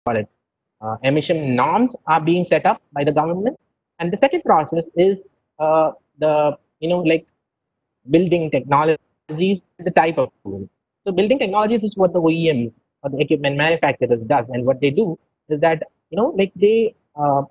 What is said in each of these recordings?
call it uh, emission norms are being set up by the government and the second process is uh, the you know like building technologies the type of tool so building technologies is what the OEMs or the equipment manufacturers does and what they do is that you know like they uh,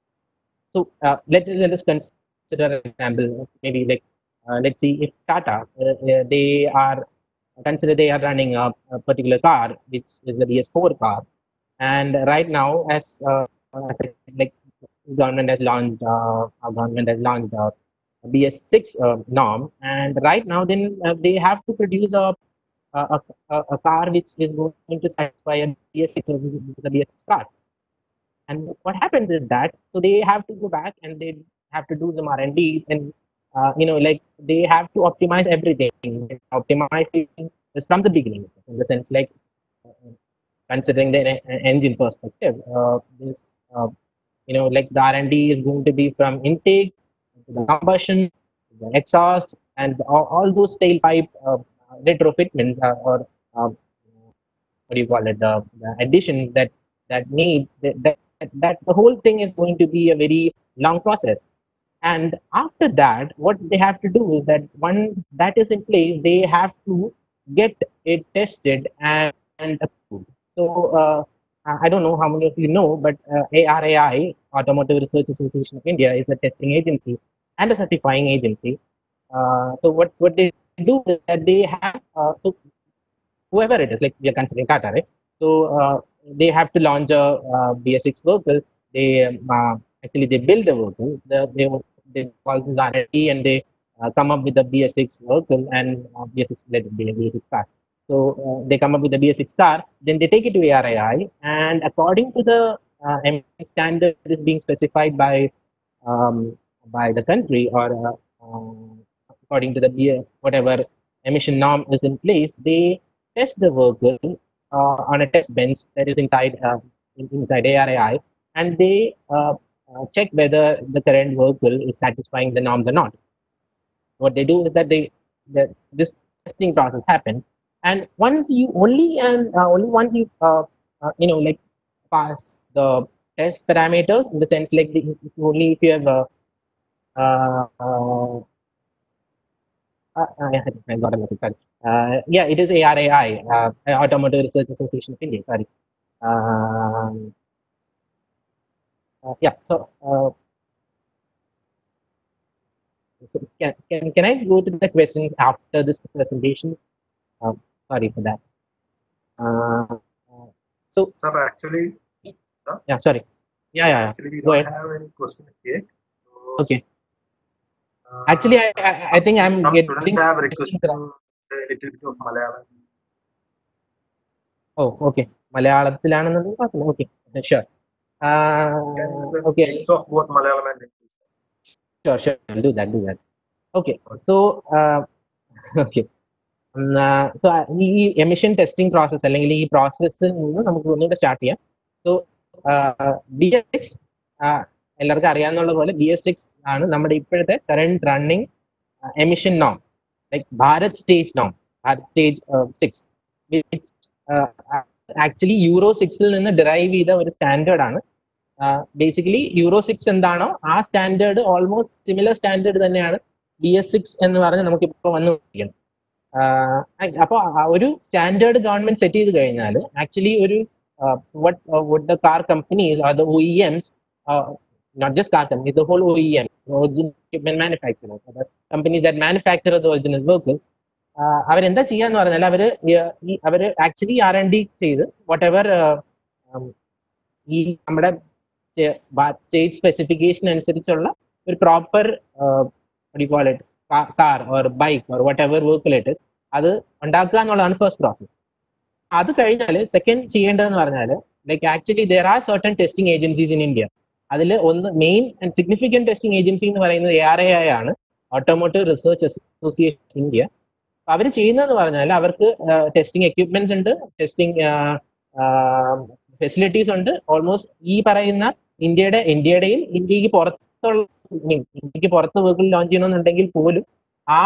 so uh, let, let us consider an example maybe like uh, let's see if tata uh, uh, they are consider they are running a, a particular car which is a bs4 car and right now as, uh, as I said, like government has launched uh, our government has launched a bs6 uh, norm and right now then uh, they have to produce a a, a, a car which is going to satisfy a bs6 or the bs6 car and what happens is that so they have to go back and they have to do some r&d and uh, you know like they have to optimize everything optimizing is from the beginning in the sense like uh, considering the e- e- engine perspective uh, this uh, you know like the r&d is going to be from intake to the combustion the exhaust and all, all those tailpipe uh, retrofitment uh, or uh, what do you call it the, the additions that that needs that, that that the whole thing is going to be a very long process and after that what they have to do is that once that is in place they have to get it tested and, and approved so uh, i I don't know how many of you know but uh, arai automotive research association of india is a testing agency and a certifying agency uh, so what what they do is that they have uh, so whoever it is like we are considering tata right so uh, they have to launch a uh, bs6 vehicle they um, uh, actually they build a vehicle the, they they call this R&D and they uh, come up with the BS6 vehicle and uh, BS6 let it be a BS6 car. So uh, they come up with the BS6 car, then they take it to ARAI, and according to the uh, emission standard that is being specified by um, by the country or uh, um, according to the B- whatever emission norm is in place, they test the vehicle uh, on a test bench that is inside uh, in- inside ARAI, and they uh, uh, check whether the current vehicle is satisfying the norms or not. What they do is that they that this testing process happens, and once you only and uh, only once you uh, uh, you know like pass the test parameters in the sense like the, if you only if you have a uh, uh, uh, I, I got a message. Sorry. Uh, yeah, it is ARAI, uh, Automotive Research Association of India. Sorry. Um, uh, yeah, so, uh, so can, can, can I go to the questions after this presentation? Um, sorry for that. Uh, uh, so, Sir, actually, yeah, sorry. Yeah, yeah, yeah. actually we Go don't ahead. have any questions yet. So, Okay. uh, Actually, I, I, I think I'm some getting students have questions requested around- to say a little bit of Malayalam. Oh okay മലയാളത്തിലാണെന്നുണ്ടെങ്കിൽ കുഴപ്പമില്ല okay sure Can you say okay mix of both Malayalam and English? Sure, sure. I'll do that. Do that. Okay. So, uh, okay. ഉം, ആ, so ആ, ഈ emission testing process അല്ലെങ്കിൽ ഈ പ്രോസസ്സിൽ നിന്ന് നമുക്ക് ഒന്നുകൂടെ സ്റ്റാർട്ട് ചെയ്യാം സോ ബി എസ് സിക്സ് എല്ലാവർക്കും അറിയാവുന്ന പോലെ ബി എസ് സിക്സ് ആണ് നമ്മുടെ ഇപ്പോഴത്തെ കറണ്ട് റണ്ണിങ് എമിഷൻ നോം ലൈക്ക് ഭാരത് സ്റ്റേജ് നോം Bharat stage six actually euro സിക്സിൽ നിന്ന് ഡിറൈവ് ചെയ്ത ഒരു സ്റ്റാൻഡേർഡ് ആണ് ബേസിക്കലി യൂറോ സിക്സ് എന്താണോ ആ സ്റ്റാൻഡേർഡ് ഓൾമോസ്റ്റ് സിമിലർ സ്റ്റാൻഡേർഡ് തന്നെയാണ് ബി എസ് സിക്സ് എന്ന് പറഞ്ഞ് നമുക്കിപ്പോൾ വന്നുകൊണ്ടിരിക്കുന്നത് അപ്പോൾ ഒരു സ്റ്റാൻഡേർഡ് ഗവൺമെന്റ് സെറ്റ് ചെയ്ത് കഴിഞ്ഞാൽ ആക്ച്വലി ഒരു what uh, what the car companies or the OEMs, uh, not just car companies, the whole OEM, original equipment manufacturers, or the companies that manufacture the original vehicle, അവരെന്താ ചെയ്യാന്ന് പറഞ്ഞാൽ അവര് ഈ അവര് actually R N D ചെയ്ത് whatever ഈ നമ്മുടെ state specification അനുസരിച്ചുള്ള ഒരു proper call it car or bike or whatever vehicle it അത് ഉണ്ടാക്കുക എന്നുള്ളതാണ് ഫസ്റ്റ് പ്രോസസ് അത് കഴിഞ്ഞാൽ സെക്കൻഡ് ചെയ്യേണ്ടതെന്ന് പറഞ്ഞാൽ like actually there are certain testing agencies in India അതിൽ ഒന്ന് main and significant testing agency എന്ന് പറയുന്നത് എ ആർ എ ഐ ആണ് ഓട്ടോമോട്ടീവ് റിസർച്ച് അസോസിയേഷൻ ഇന്ത്യ അവർ ചെയ്യുന്നതെന്ന് പറഞ്ഞാൽ അവർക്ക് ടെസ്റ്റിംഗ് എക്യുപ്മെന്റ്സ് ഉണ്ട് ടെസ്റ്റിംഗ് ഫെസിലിറ്റീസ് ഉണ്ട് ഓൾമോസ്റ്റ് ഈ പറയുന്ന ഇന്ത്യയുടെ ഇന്ത്യയുടെയും ഇന്ത്യക്ക് പുറത്തുള്ള ഇന്ത്യക്ക് പുറത്ത് വെഹിക്കിൾ ലോഞ്ച് ചെയ്യണമെന്നുണ്ടെങ്കിൽ പോലും ആ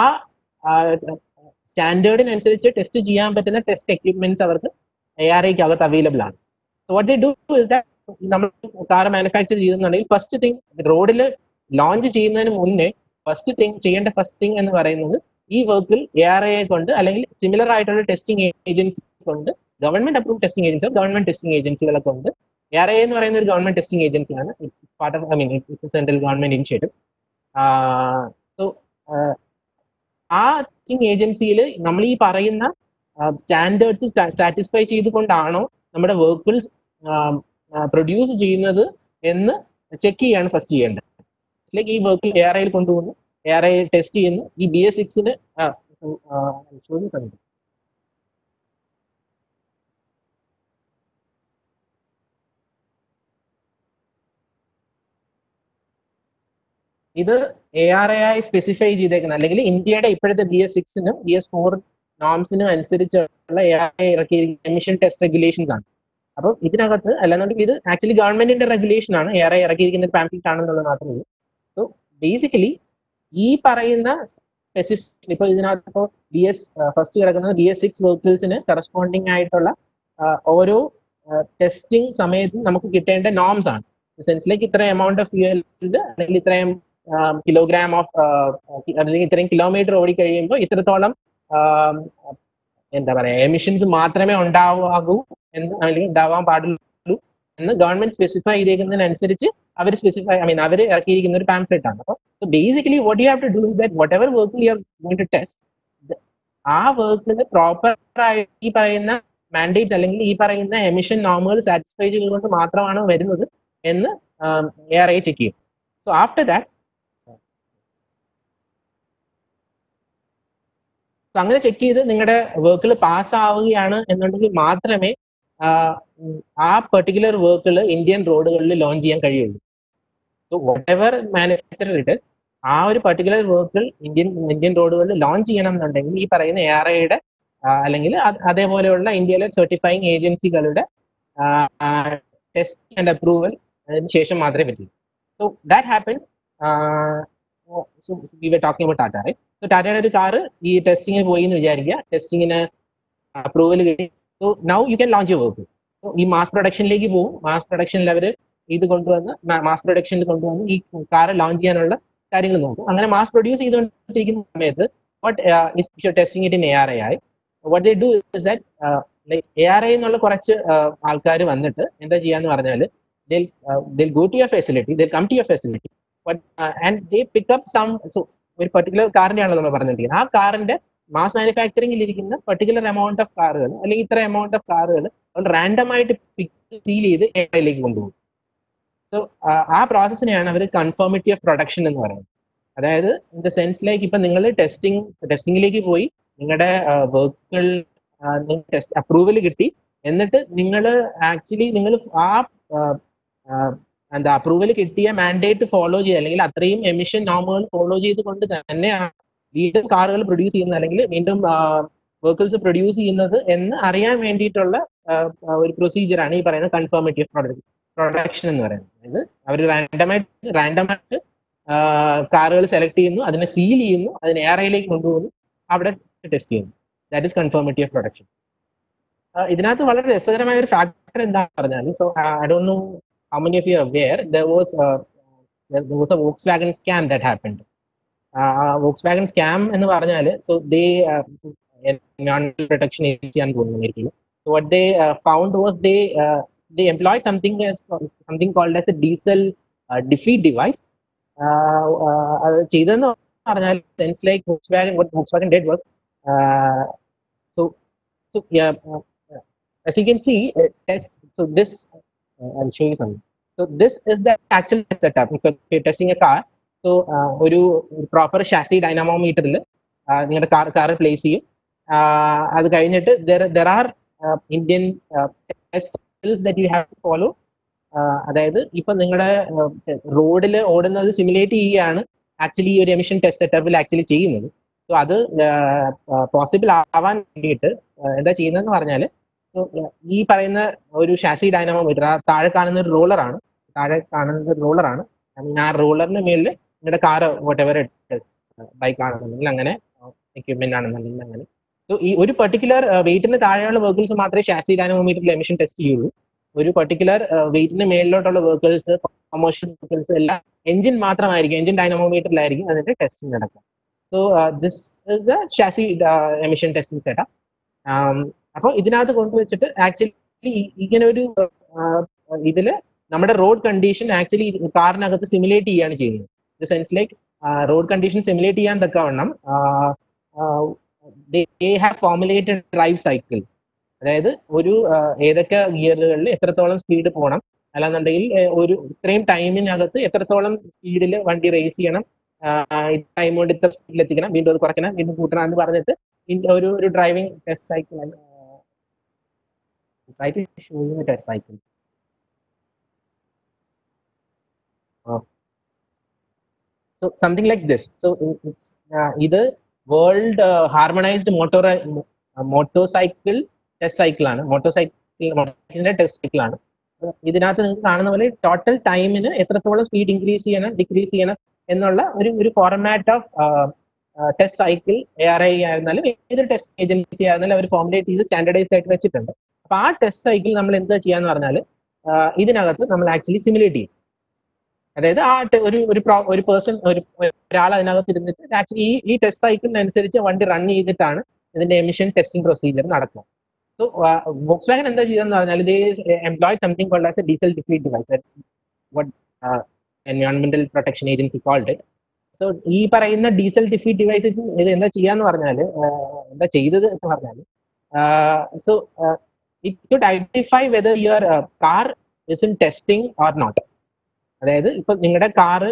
സ്റ്റാൻഡേർഡിനനുസരിച്ച് ടെസ്റ്റ് ചെയ്യാൻ പറ്റുന്ന ടെസ്റ്റ് എക്യുപ്മെന്റ്സ് അവർക്ക് എ ആർ ഐക്ക് അകത്ത് അവൈലബിൾ ആണ് so what they do is that നമ്മൾ കാർ മാനുഫാക്ചർ ചെയ്യുന്നുണ്ടെങ്കിൽ ഫസ്റ്റ് തിങ് റോഡിൽ ലോഞ്ച് ചെയ്യുന്നതിന് മുന്നേ ഫസ്റ്റ് തിങ് ചെയ്യേണ്ട ഫസ്റ്റ് തിങ് എന്ന് പറയുന്നത് ഈ വർക്കിൽ എ ആർ ഐ കൊണ്ട് അല്ലെങ്കിൽ സിമിലർ ആയിട്ടുള്ള ടെസ്റ്റിംഗ് ഏജൻസി കൊണ്ട് government approve testing agency government testing ഏജൻസികളെ കൊണ്ട് എ ആർ ഐ എന്ന് പറയുന്ന ഒരു ഗവൺമെന്റ് ടെസ്റ്റിംഗ് ഏജൻസിയാണ് it's part of I mean it's central government initiative so ആ ടെസ്റ്റിംഗ് ഏജൻസിയിൽ നമ്മൾ ഈ പറയുന്ന സ്റ്റാൻഡേർഡ്സ് സാറ്റിസ്ഫൈ ചെയ്തുകൊണ്ടാണോ നമ്മുടെ വർക്കുകൾ പ്രൊഡ്യൂസ് ചെയ്യുന്നത് എന്ന് ചെക്ക് ചെയ്യാണ് ഫസ്റ്റ് ചെയ്യേണ്ടത് ലൈക്ക് ഈ വർക്കിൽ എ ആർ ഐയിൽ കൊണ്ടുപോകുന്നു എ ആർ ഐ ടെസ്റ്റ് ചെയ്യുന്നു ഈ ബി എസ് സിക്സിന് സമയത്ത് ഇത് എ ആർ ഐ ആയി സ്പെസിഫൈ ചെയ്തേക്കുന്ന അല്ലെങ്കിൽ ഇന്ത്യയുടെ ഇപ്പോഴത്തെ ബി എസ് സിക്സിനും ബി എസ് ഫോർ നോംസിനും അനുസരിച്ചുള്ള എ ആർ ഐ ഇറക്കിയിരിക്കുന്ന എമിഷൻ ടെസ്റ്റ് റെഗുലേഷൻസ് ആണ് അപ്പം ഇതിനകത്ത് അല്ലാന്നുണ്ടെങ്കിൽ ഇത് ആക്ച്വലി ഗവൺമെന്റിന്റെ റെഗുലേഷൻ ആണ് എ ആർ ഐ ഇറക്കിയിരിക്കുന്ന പാംപ്ലെറ്റ് ആണെന്നുള്ളത് മാത്രമേ ഉള്ളൂ സോ ബേസിക്കലി ഈ പറയുന്ന സ്പെസിഫിക് ഇപ്പൊ ഇതിനകത്ത് ഇപ്പോൾ ബി എസ് ഫസ്റ്റ് കിടക്കുന്നത് ബി എസ് സിക്സ് വെഹിക്കിൾസിന് കറസ്പോണ്ടിങ് ആയിട്ടുള്ള ഓരോ ടെസ്റ്റിംഗ് സമയത്തും നമുക്ക് കിട്ടേണ്ട നോംസ് ആണ് സെൻസിലേക്ക് ഇത്ര എമൗണ്ട് ഓഫ് ഫ്യൂൽ അല്ലെങ്കിൽ ഇത്രയും കിലോഗ്രാം ഓഫ് അല്ലെങ്കിൽ ഇത്രയും കിലോമീറ്റർ ഓടി കഴിയുമ്പോൾ ഇത്രത്തോളം എന്താ പറയാ എമിഷൻസ് മാത്രമേ ഉണ്ടാവാകൂ എന്ന് അല്ലെങ്കിൽ ഉണ്ടാവാൻ പാടുള്ളൂ എന്ന് ഗവൺമെന്റ് സ്പെസിഫൈ ചെയ്തേക്കുന്നതിനനുസരിച്ച് അവർ സ്പെസിഫൈ ഐ മീൻ അവർ ഇറക്കിയിരിക്കുന്ന ഒരു പാംപ്ലെറ്റ് ആണ് അപ്പോൾ basically what you have to do is that whatever work you are going to test ആ വർക്കിന് പ്രോപ്പർ ആയി ഈ പറയുന്ന മാൻഡേറ്റ്സ് അല്ലെങ്കിൽ ഈ പറയുന്ന എമിഷൻ നോമുകൾ സാറ്റിസ്ഫൈ ചെയ്തുകൊണ്ട് മാത്രമാണ് വരുന്നത് എന്ന് എ ആർ ഐ ചെക്ക് ചെയ്യും സോ ആഫ്റ്റർ ദാറ്റ് സോ അങ്ങനെ ചെക്ക് ചെയ്ത് നിങ്ങളുടെ വർക്കിൽ പാസ് ആവുകയാണ് എന്നുണ്ടെങ്കിൽ മാത്രമേ ആ പെർട്ടിക്കുലർ വർക്കുകൾ ഇന്ത്യൻ റോഡുകളിൽ ലോഞ്ച് ചെയ്യാൻ കഴിയുള്ളൂ so whatever manufacture it is ആ ഒരു പെർട്ടിക്കുലർ വർക്കുകൾ ഇന്ത്യൻ ഇന്ത്യൻ റോഡുകളിൽ ലോഞ്ച് ചെയ്യണം എന്നുണ്ടെങ്കിൽ ഈ പറയുന്ന എ ആർ ഐയുടെ അല്ലെങ്കിൽ അതേപോലെയുള്ള ഇന്ത്യയിലെ സർട്ടിഫൈങ് ഏജൻസികളുടെ ടെസ്റ്റ് ആൻഡ് അപ്രൂവൽ അതിന് ശേഷം മാത്രമേ പറ്റൂ so that happens we were talking about Tata right so ടാറ്റയുടെ ഒരു കാറ് ഈ ടെസ്റ്റിങ്ങിന് പോയി എന്ന് വിചാരിക്കുക ടെസ്റ്റിങ്ങിന് അപ്രൂവൽ കിട്ടി so now you can launch you work so ഈ മാസ് പ്രൊഡക്ഷനിലേക്ക് പോകും മാസ് പ്രൊഡക്ഷനിൽ അവർ ഇത് കൊണ്ടുവന്ന് മാസ് പ്രൊഡക്ഷനിൽ കൊണ്ടുവന്ന് ഈ കാറ് ലോഞ്ച് ചെയ്യാനുള്ള കാര്യങ്ങൾ നോക്കും അങ്ങനെ മാസ് പ്രൊഡ്യൂസ് ചെയ്തുകൊണ്ടിരിക്കുന്ന സമയത്ത് what is testing it in A R I ആയി what they do is that like A R I എന്നുള്ള കുറച്ച് ആൾക്കാർ വന്നിട്ട് എന്താ ചെയ്യാന്ന് പറഞ്ഞാൽ they'll go to your facility they'll come to your facility and they pick up some so ഒരു particular കാറിന്റെ ആണല്ലോ നമ്മൾ പറഞ്ഞിരിക്കുന്നത് ആ കാറിന്റെ മാസ് മാനുഫാക്ചറിംഗിൽ ഇരിക്കുന്ന പെർട്ടിക്കുലർ എമൗണ്ട് ഓഫ് കാറുകൾ അല്ലെങ്കിൽ ഇത്ര എമൗണ്ട് ഓഫ് കാറുകൾ റാൻഡം ആയിട്ട് സീൽ ചെയ്ത് എ ഐയിലേക്ക് കൊണ്ടുപോകും സോ ആ പ്രോസസ്സിനെയാണ് അവർ കൺഫേമിറ്റി ഓഫ് പ്രൊഡക്ഷൻ എന്ന് പറയുന്നത് അതായത് ഇൻ ദ സെൻസിലേക്ക് ഇപ്പൊ നിങ്ങൾ ടെസ്റ്റിംഗ് ടെസ്റ്റിംഗിലേക്ക് പോയി നിങ്ങളുടെ വർക്കുകൾ ടെസ്റ്റ് അപ്രൂവൽ കിട്ടി എന്നിട്ട് നിങ്ങൾ ആക്ച്വലി നിങ്ങൾ ആ എന്താ അപ്രൂവൽ കിട്ടിയ മാൻഡേറ്റ് ഫോളോ ചെയ്യുക അല്ലെങ്കിൽ അത്രയും എമിഷൻ നോമുകൾ ഫോളോ ചെയ്തുകൊണ്ട് തന്നെയാണ് വീണ്ടും കാറുകൾ പ്രൊഡ്യൂസ് ചെയ്യുന്നത് അല്ലെങ്കിൽ വീണ്ടും വെഹിക്കിൾസ് പ്രൊഡ്യൂസ് ചെയ്യുന്നത് എന്ന് അറിയാൻ വേണ്ടിയിട്ടുള്ള ഒരു പ്രൊസീജിയറാണ് ഈ പറയുന്ന കൺഫേമിറ്റി ഓഫ് പ്രൊഡക്റ്റ് പ്രൊഡക്ഷൻ എന്ന് പറയുന്നത് അതായത് അവർ റാൻഡമായിട്ട് റാൻഡമായിട്ട് കാറുകൾ സെലക്ട് ചെയ്യുന്നു അതിനെ സീൽ ചെയ്യുന്നു അതിനെ എയർ ഐയിലേക്ക് കൊണ്ടുപോകുന്നു അവിടെ ടെസ്റ്റ് ചെയ്യുന്നു that is conformity of production ഇതിനകത്ത് വളരെ രസകരമായ ഒരു ഫാക്ടർ എന്താണെന്ന് പറഞ്ഞാൽ so I don't know how many of you are aware there was a, there was a Volkswagen scam that happened. Uh, Volkswagen scam എന്ന് പറഞ്ഞാൽ so they environmental protection agency ആണ് തോന്നുന്നു So what they uh, found was they uh, they employed something as something called as a diesel uh, defeat device. അത് ചെയ്തെന്ന് പറഞ്ഞാൽ sense like Volkswagen what Volkswagen did was uh, so so yeah uh, as you can see uh, test so this uh, I'll show you something. So this is the actual setup. If you're testing a car, so uh, ഒരു proper chassis ഡൈനാമോമീറ്ററിൽ നിങ്ങളുടെ car car place ചെയ്യും അത് കഴിഞ്ഞിട്ട് there are Indian that you have to follow അതായത് ഇപ്പൊ നിങ്ങളുടെ റോഡിൽ ഓടുന്നത് സിമുലേറ്റ് ചെയ്യുകയാണ് ആക്ച്വലി ഈ ഒരു എമിഷൻ ടെസ്റ്റ് സെറ്റപ്പിൽ ആക്ച്വലി ചെയ്യുന്നത് സോ അത് പോസിബിൾ ആവാൻ വേണ്ടിയിട്ട് എന്താ ചെയ്യുന്നതെന്ന് പറഞ്ഞാൽ ഈ പറയുന്ന ഒരു ഷാസി ഡൈനാമോമീറ്റർ ആ താഴെ കാണുന്ന ഒരു റോളറാണ് താഴെ കാണുന്ന ഒരു റോളറാണ് ഐ മീൻ ആ റോളറിന് മേളിൽ നിങ്ങളുടെ കാർ വോട്ട് എവർ ബൈക്ക് ആണെന്നുണ്ടെങ്കിൽ അങ്ങനെ എക്യുപ്മെന്റ് ആണെന്നുണ്ടെങ്കിൽ അങ്ങനെ സോ ഈ ഒരു പെർട്ടിക്കുലർ വെയിറ്റിന് താഴെയുള്ള വെഹിക്കിൾസ് മാത്രമേ ഷാസി ഡൈനാമോമീറ്ററിൽ എമിഷൻ ടെസ്റ്റ് ചെയ്യുള്ളൂ ഒരു പെർട്ടിക്കുലർ വെയിറ്റിന് മേളിലോട്ടുള്ള വെഹിക്കിൾസ് കൊമേഴ്ഷ്യൽ വെഹിക്കിൾസ് എല്ലാം എഞ്ചിൻ മാത്രമായിരിക്കും എഞ്ചിൻ ഡൈനമോമീറ്ററിലായിരിക്കും അതിന്റെ ടെസ്റ്റിംഗ് നടക്കുക so this is a chassis emission testing setup അപ്പോൾ ഇതിനകത്ത് കൊണ്ടുവച്ചിട്ട് ആക്ച്വലി ഇങ്ങനെ ഒരു ഇതിൽ നമ്മുടെ റോഡ് കണ്ടീഷൻ ആക്ച്വലി കാറിനകത്ത് സിമുലേറ്റ് ചെയ്യാണ് ചെയ്യുന്നത് the sense like road condition simulate ചെയ്യാൻ തക്കവണ്ണം they have formulated drive cycle അതായത് ഒരു ഏതൊക്കെ ഗിയറുകളിൽ എത്രത്തോളം സ്പീഡ് പോകണം അല്ലാന്നുണ്ടെങ്കിൽ ഒരു ഇത്രയും ടൈമിനകത്ത് എത്രത്തോളം സ്പീഡിൽ വണ്ടി റേസ് ചെയ്യണം ടൈം കൊണ്ട് ഇത്ര സ്പീഡിൽ എത്തിക്കണം വീണ്ടും അത് കുറയ്ക്കണം വീണ്ടും കൂട്ടണം എന്ന് പറഞ്ഞിട്ട് ഒരു ഒരു driving test cycle test cycle so something like this so it's uh, ഇത് world harmonised motor motorcycle test cycle ആണ് മോട്ടോർ സൈക്കിളിന്റെ ടെസ്റ്റ് സൈക്കിൾ ആണ് ഇതിനകത്ത് നിങ്ങൾക്ക് കാണുന്ന പോലെ ടോട്ടൽ ടൈമിന് എത്രത്തോളം സ്പീഡ് ഇൻക്രീസ് ചെയ്യണം ഡിക്രീസ് ചെയ്യണം എന്നുള്ള ഒരു ഒരു format of test cycle A R I ആയിരുന്നാലും ഏതൊരു ടെസ്റ്റ് ഏജൻസി ആയിരുന്നാലും അവർ ഫോർമുലേറ്റ് ചെയ്ത് സ്റ്റാൻഡർഡൈസ്ഡ് ആയിട്ട് വെച്ചിട്ടുണ്ട് അപ്പൊ ആ ടെസ്റ്റ് സൈക്കിൾ നമ്മൾ എന്താ ചെയ്യാന്ന് പറഞ്ഞാൽ ഇതിനകത്ത് നമ്മൾ ആക്ച്വലി സിമുലേറ്റ് ചെയ്യും അതായത് ആ ഒരു ഒരു ഒരു പേഴ്സൺ ഒരു ഒരാൾ അതിനകത്ത് ഇരുന്നിട്ട് ആക്ച്വലി ഈ ഈ ടെസ്റ്റ് സൈക്കിളിനനുസരിച്ച് വണ്ടി റൺ ചെയ്തിട്ടാണ് ഇതിന്റെ എമിഷൻ ടെസ്റ്റിംഗ് പ്രൊസീജിയർ നടക്കുക സോ വോക്സ് വാഗൻ എന്താ ചെയ്തെന്ന് പറഞ്ഞാൽ ഇത് employ something called as a diesel defeat device what എൻവയോൺമെന്റൽ protection agency called it so ഈ പറയുന്ന ഡീസൽ ഡിഫീറ്റ് ഡിവൈസസ് ഇത് എന്താ ചെയ്യാന്ന് പറഞ്ഞാൽ എന്താ ചെയ്തത് എന്ന് പറഞ്ഞാൽ so it could identify whether your car is in testing or not അതായത് ഇപ്പൊ നിങ്ങളുടെ കാറ്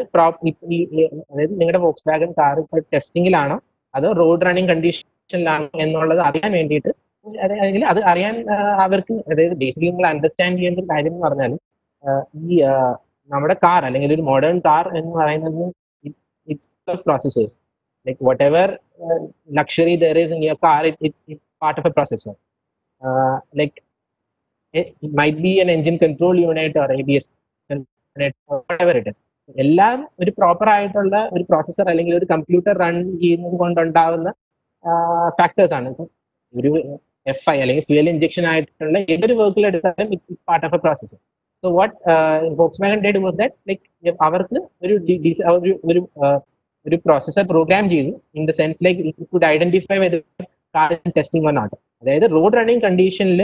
അതായത് നിങ്ങളുടെ വോക്സ് വാഗൻ കാർ ഇപ്പൊ ടെസ്റ്റിംഗിലാണോ അതോ റോഡ് റണ്ണിങ് കണ്ടീഷനിലാണോ എന്നുള്ളത് അറിയാൻ വേണ്ടിയിട്ട് അല്ലെങ്കിൽ അത് അറിയാൻ അവർക്ക് അതായത് ബേസിക്കലി നിങ്ങൾ അണ്ടർസ്റ്റാൻഡ് ചെയ്യേണ്ട ഒരു കാര്യം എന്ന് പറഞ്ഞാൽ ഈ നമ്മുടെ കാർ അല്ലെങ്കിൽ ഒരു മോഡേൺ കാർ എന്ന് പറയുന്നത് it's processors like whatever luxury there is in your car it part of a processor like it might be an engine control unit or A B S whatever it is എല്ലാം ഒരു proper ആയിട്ടുള്ള ഒരു processor അല്ലെങ്കിൽ ഒരു computer run ചെയ്യുന്നത് കൊണ്ടുണ്ടാവുന്ന factors ആണ് ഇപ്പം ഒരു എഫ് ഐ അല്ലെങ്കിൽ ഫ്യൂൽ ഇഞ്ചക്ഷൻ ആയിട്ടുള്ള ഏതൊരു വർക്കിൽ എടുത്താലും it's it's part of a processor so what Volkswagen did was that like അവർക്ക് ഒരു ഒരു ഒരു ഒരു പ്രോസസ്സർ പ്രോഗ്രാം ചെയ്തു in the sense like it could identify whether car testing or not അതായത് റോഡ് റണ്ണിങ് കണ്ടീഷനിൽ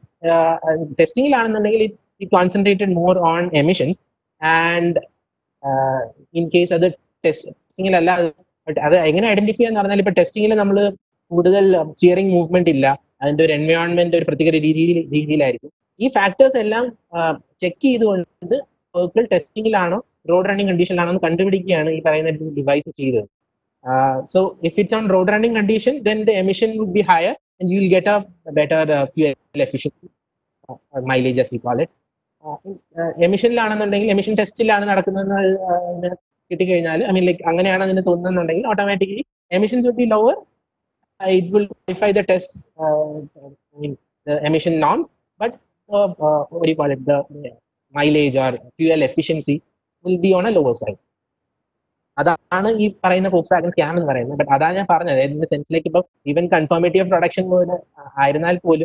ടെസ്റ്റിംഗിലാണെന്നുണ്ടെങ്കിൽ it concentrated more on emissions and in case അത് ടെസ്റ്റിങ്ങിലല്ല അത് എങ്ങനെ ഐഡന്റിഫൈ എന്ന് പറഞ്ഞാൽ ഇപ്പൊ ടെസ്റ്റിങ്ങിൽ നമ്മൾ കൂടുതൽ സ്റ്റിയറിംഗ് മൂവ്മെന്റ് ഇല്ല അതിന്റെ ഒരു എൻവയോൺമെന്റ് ഒരു പ്രത്യേക രീതിയിൽ രീതിയിലായിരിക്കും ഈ ഫാക്ടേഴ്സ് എല്ലാം ചെക്ക് ചെയ്തുകൊണ്ട് വെഹിക്കിൾ ടെസ്റ്റിംഗിലാണോ റോഡ് റണ്ണിങ് കണ്ടീഷനിലാണോ എന്ന് കണ്ടുപിടിക്കുകയാണ് ഈ പറയുന്ന ഡിവൈസ് ചെയ്തത് so if it's on road running condition then the emission would be higher and you will get a better fuel efficiency mileage as we call it എമിഷനിലാണെന്നുണ്ടെങ്കിൽ emission ടെസ്റ്റിലാണ് നടക്കുന്നതെന്ന് കിട്ടിക്കഴിഞ്ഞാൽ ഐ മീൻ ലൈക്ക് അങ്ങനെയാണ് അതിന് തോന്നുന്നുണ്ടെങ്കിൽ automatically emissions would be lower it will qualify the test emission norms but what you call it the mileage or fuel efficiency will be on a lower side അതാണ് ഈ പറയുന്ന Fox Wagen scam എന്ന് പറയുന്നത് but അതാണ് ഞാൻ പറഞ്ഞത് ഇതിന്റെ സെൻസിലേക്ക് ഇപ്പൊ ഈവൻ കൺഫർമേറ്റീവ് പ്രൊഡക്ഷൻ പോലെ ആയിരുന്നാൽ പോലും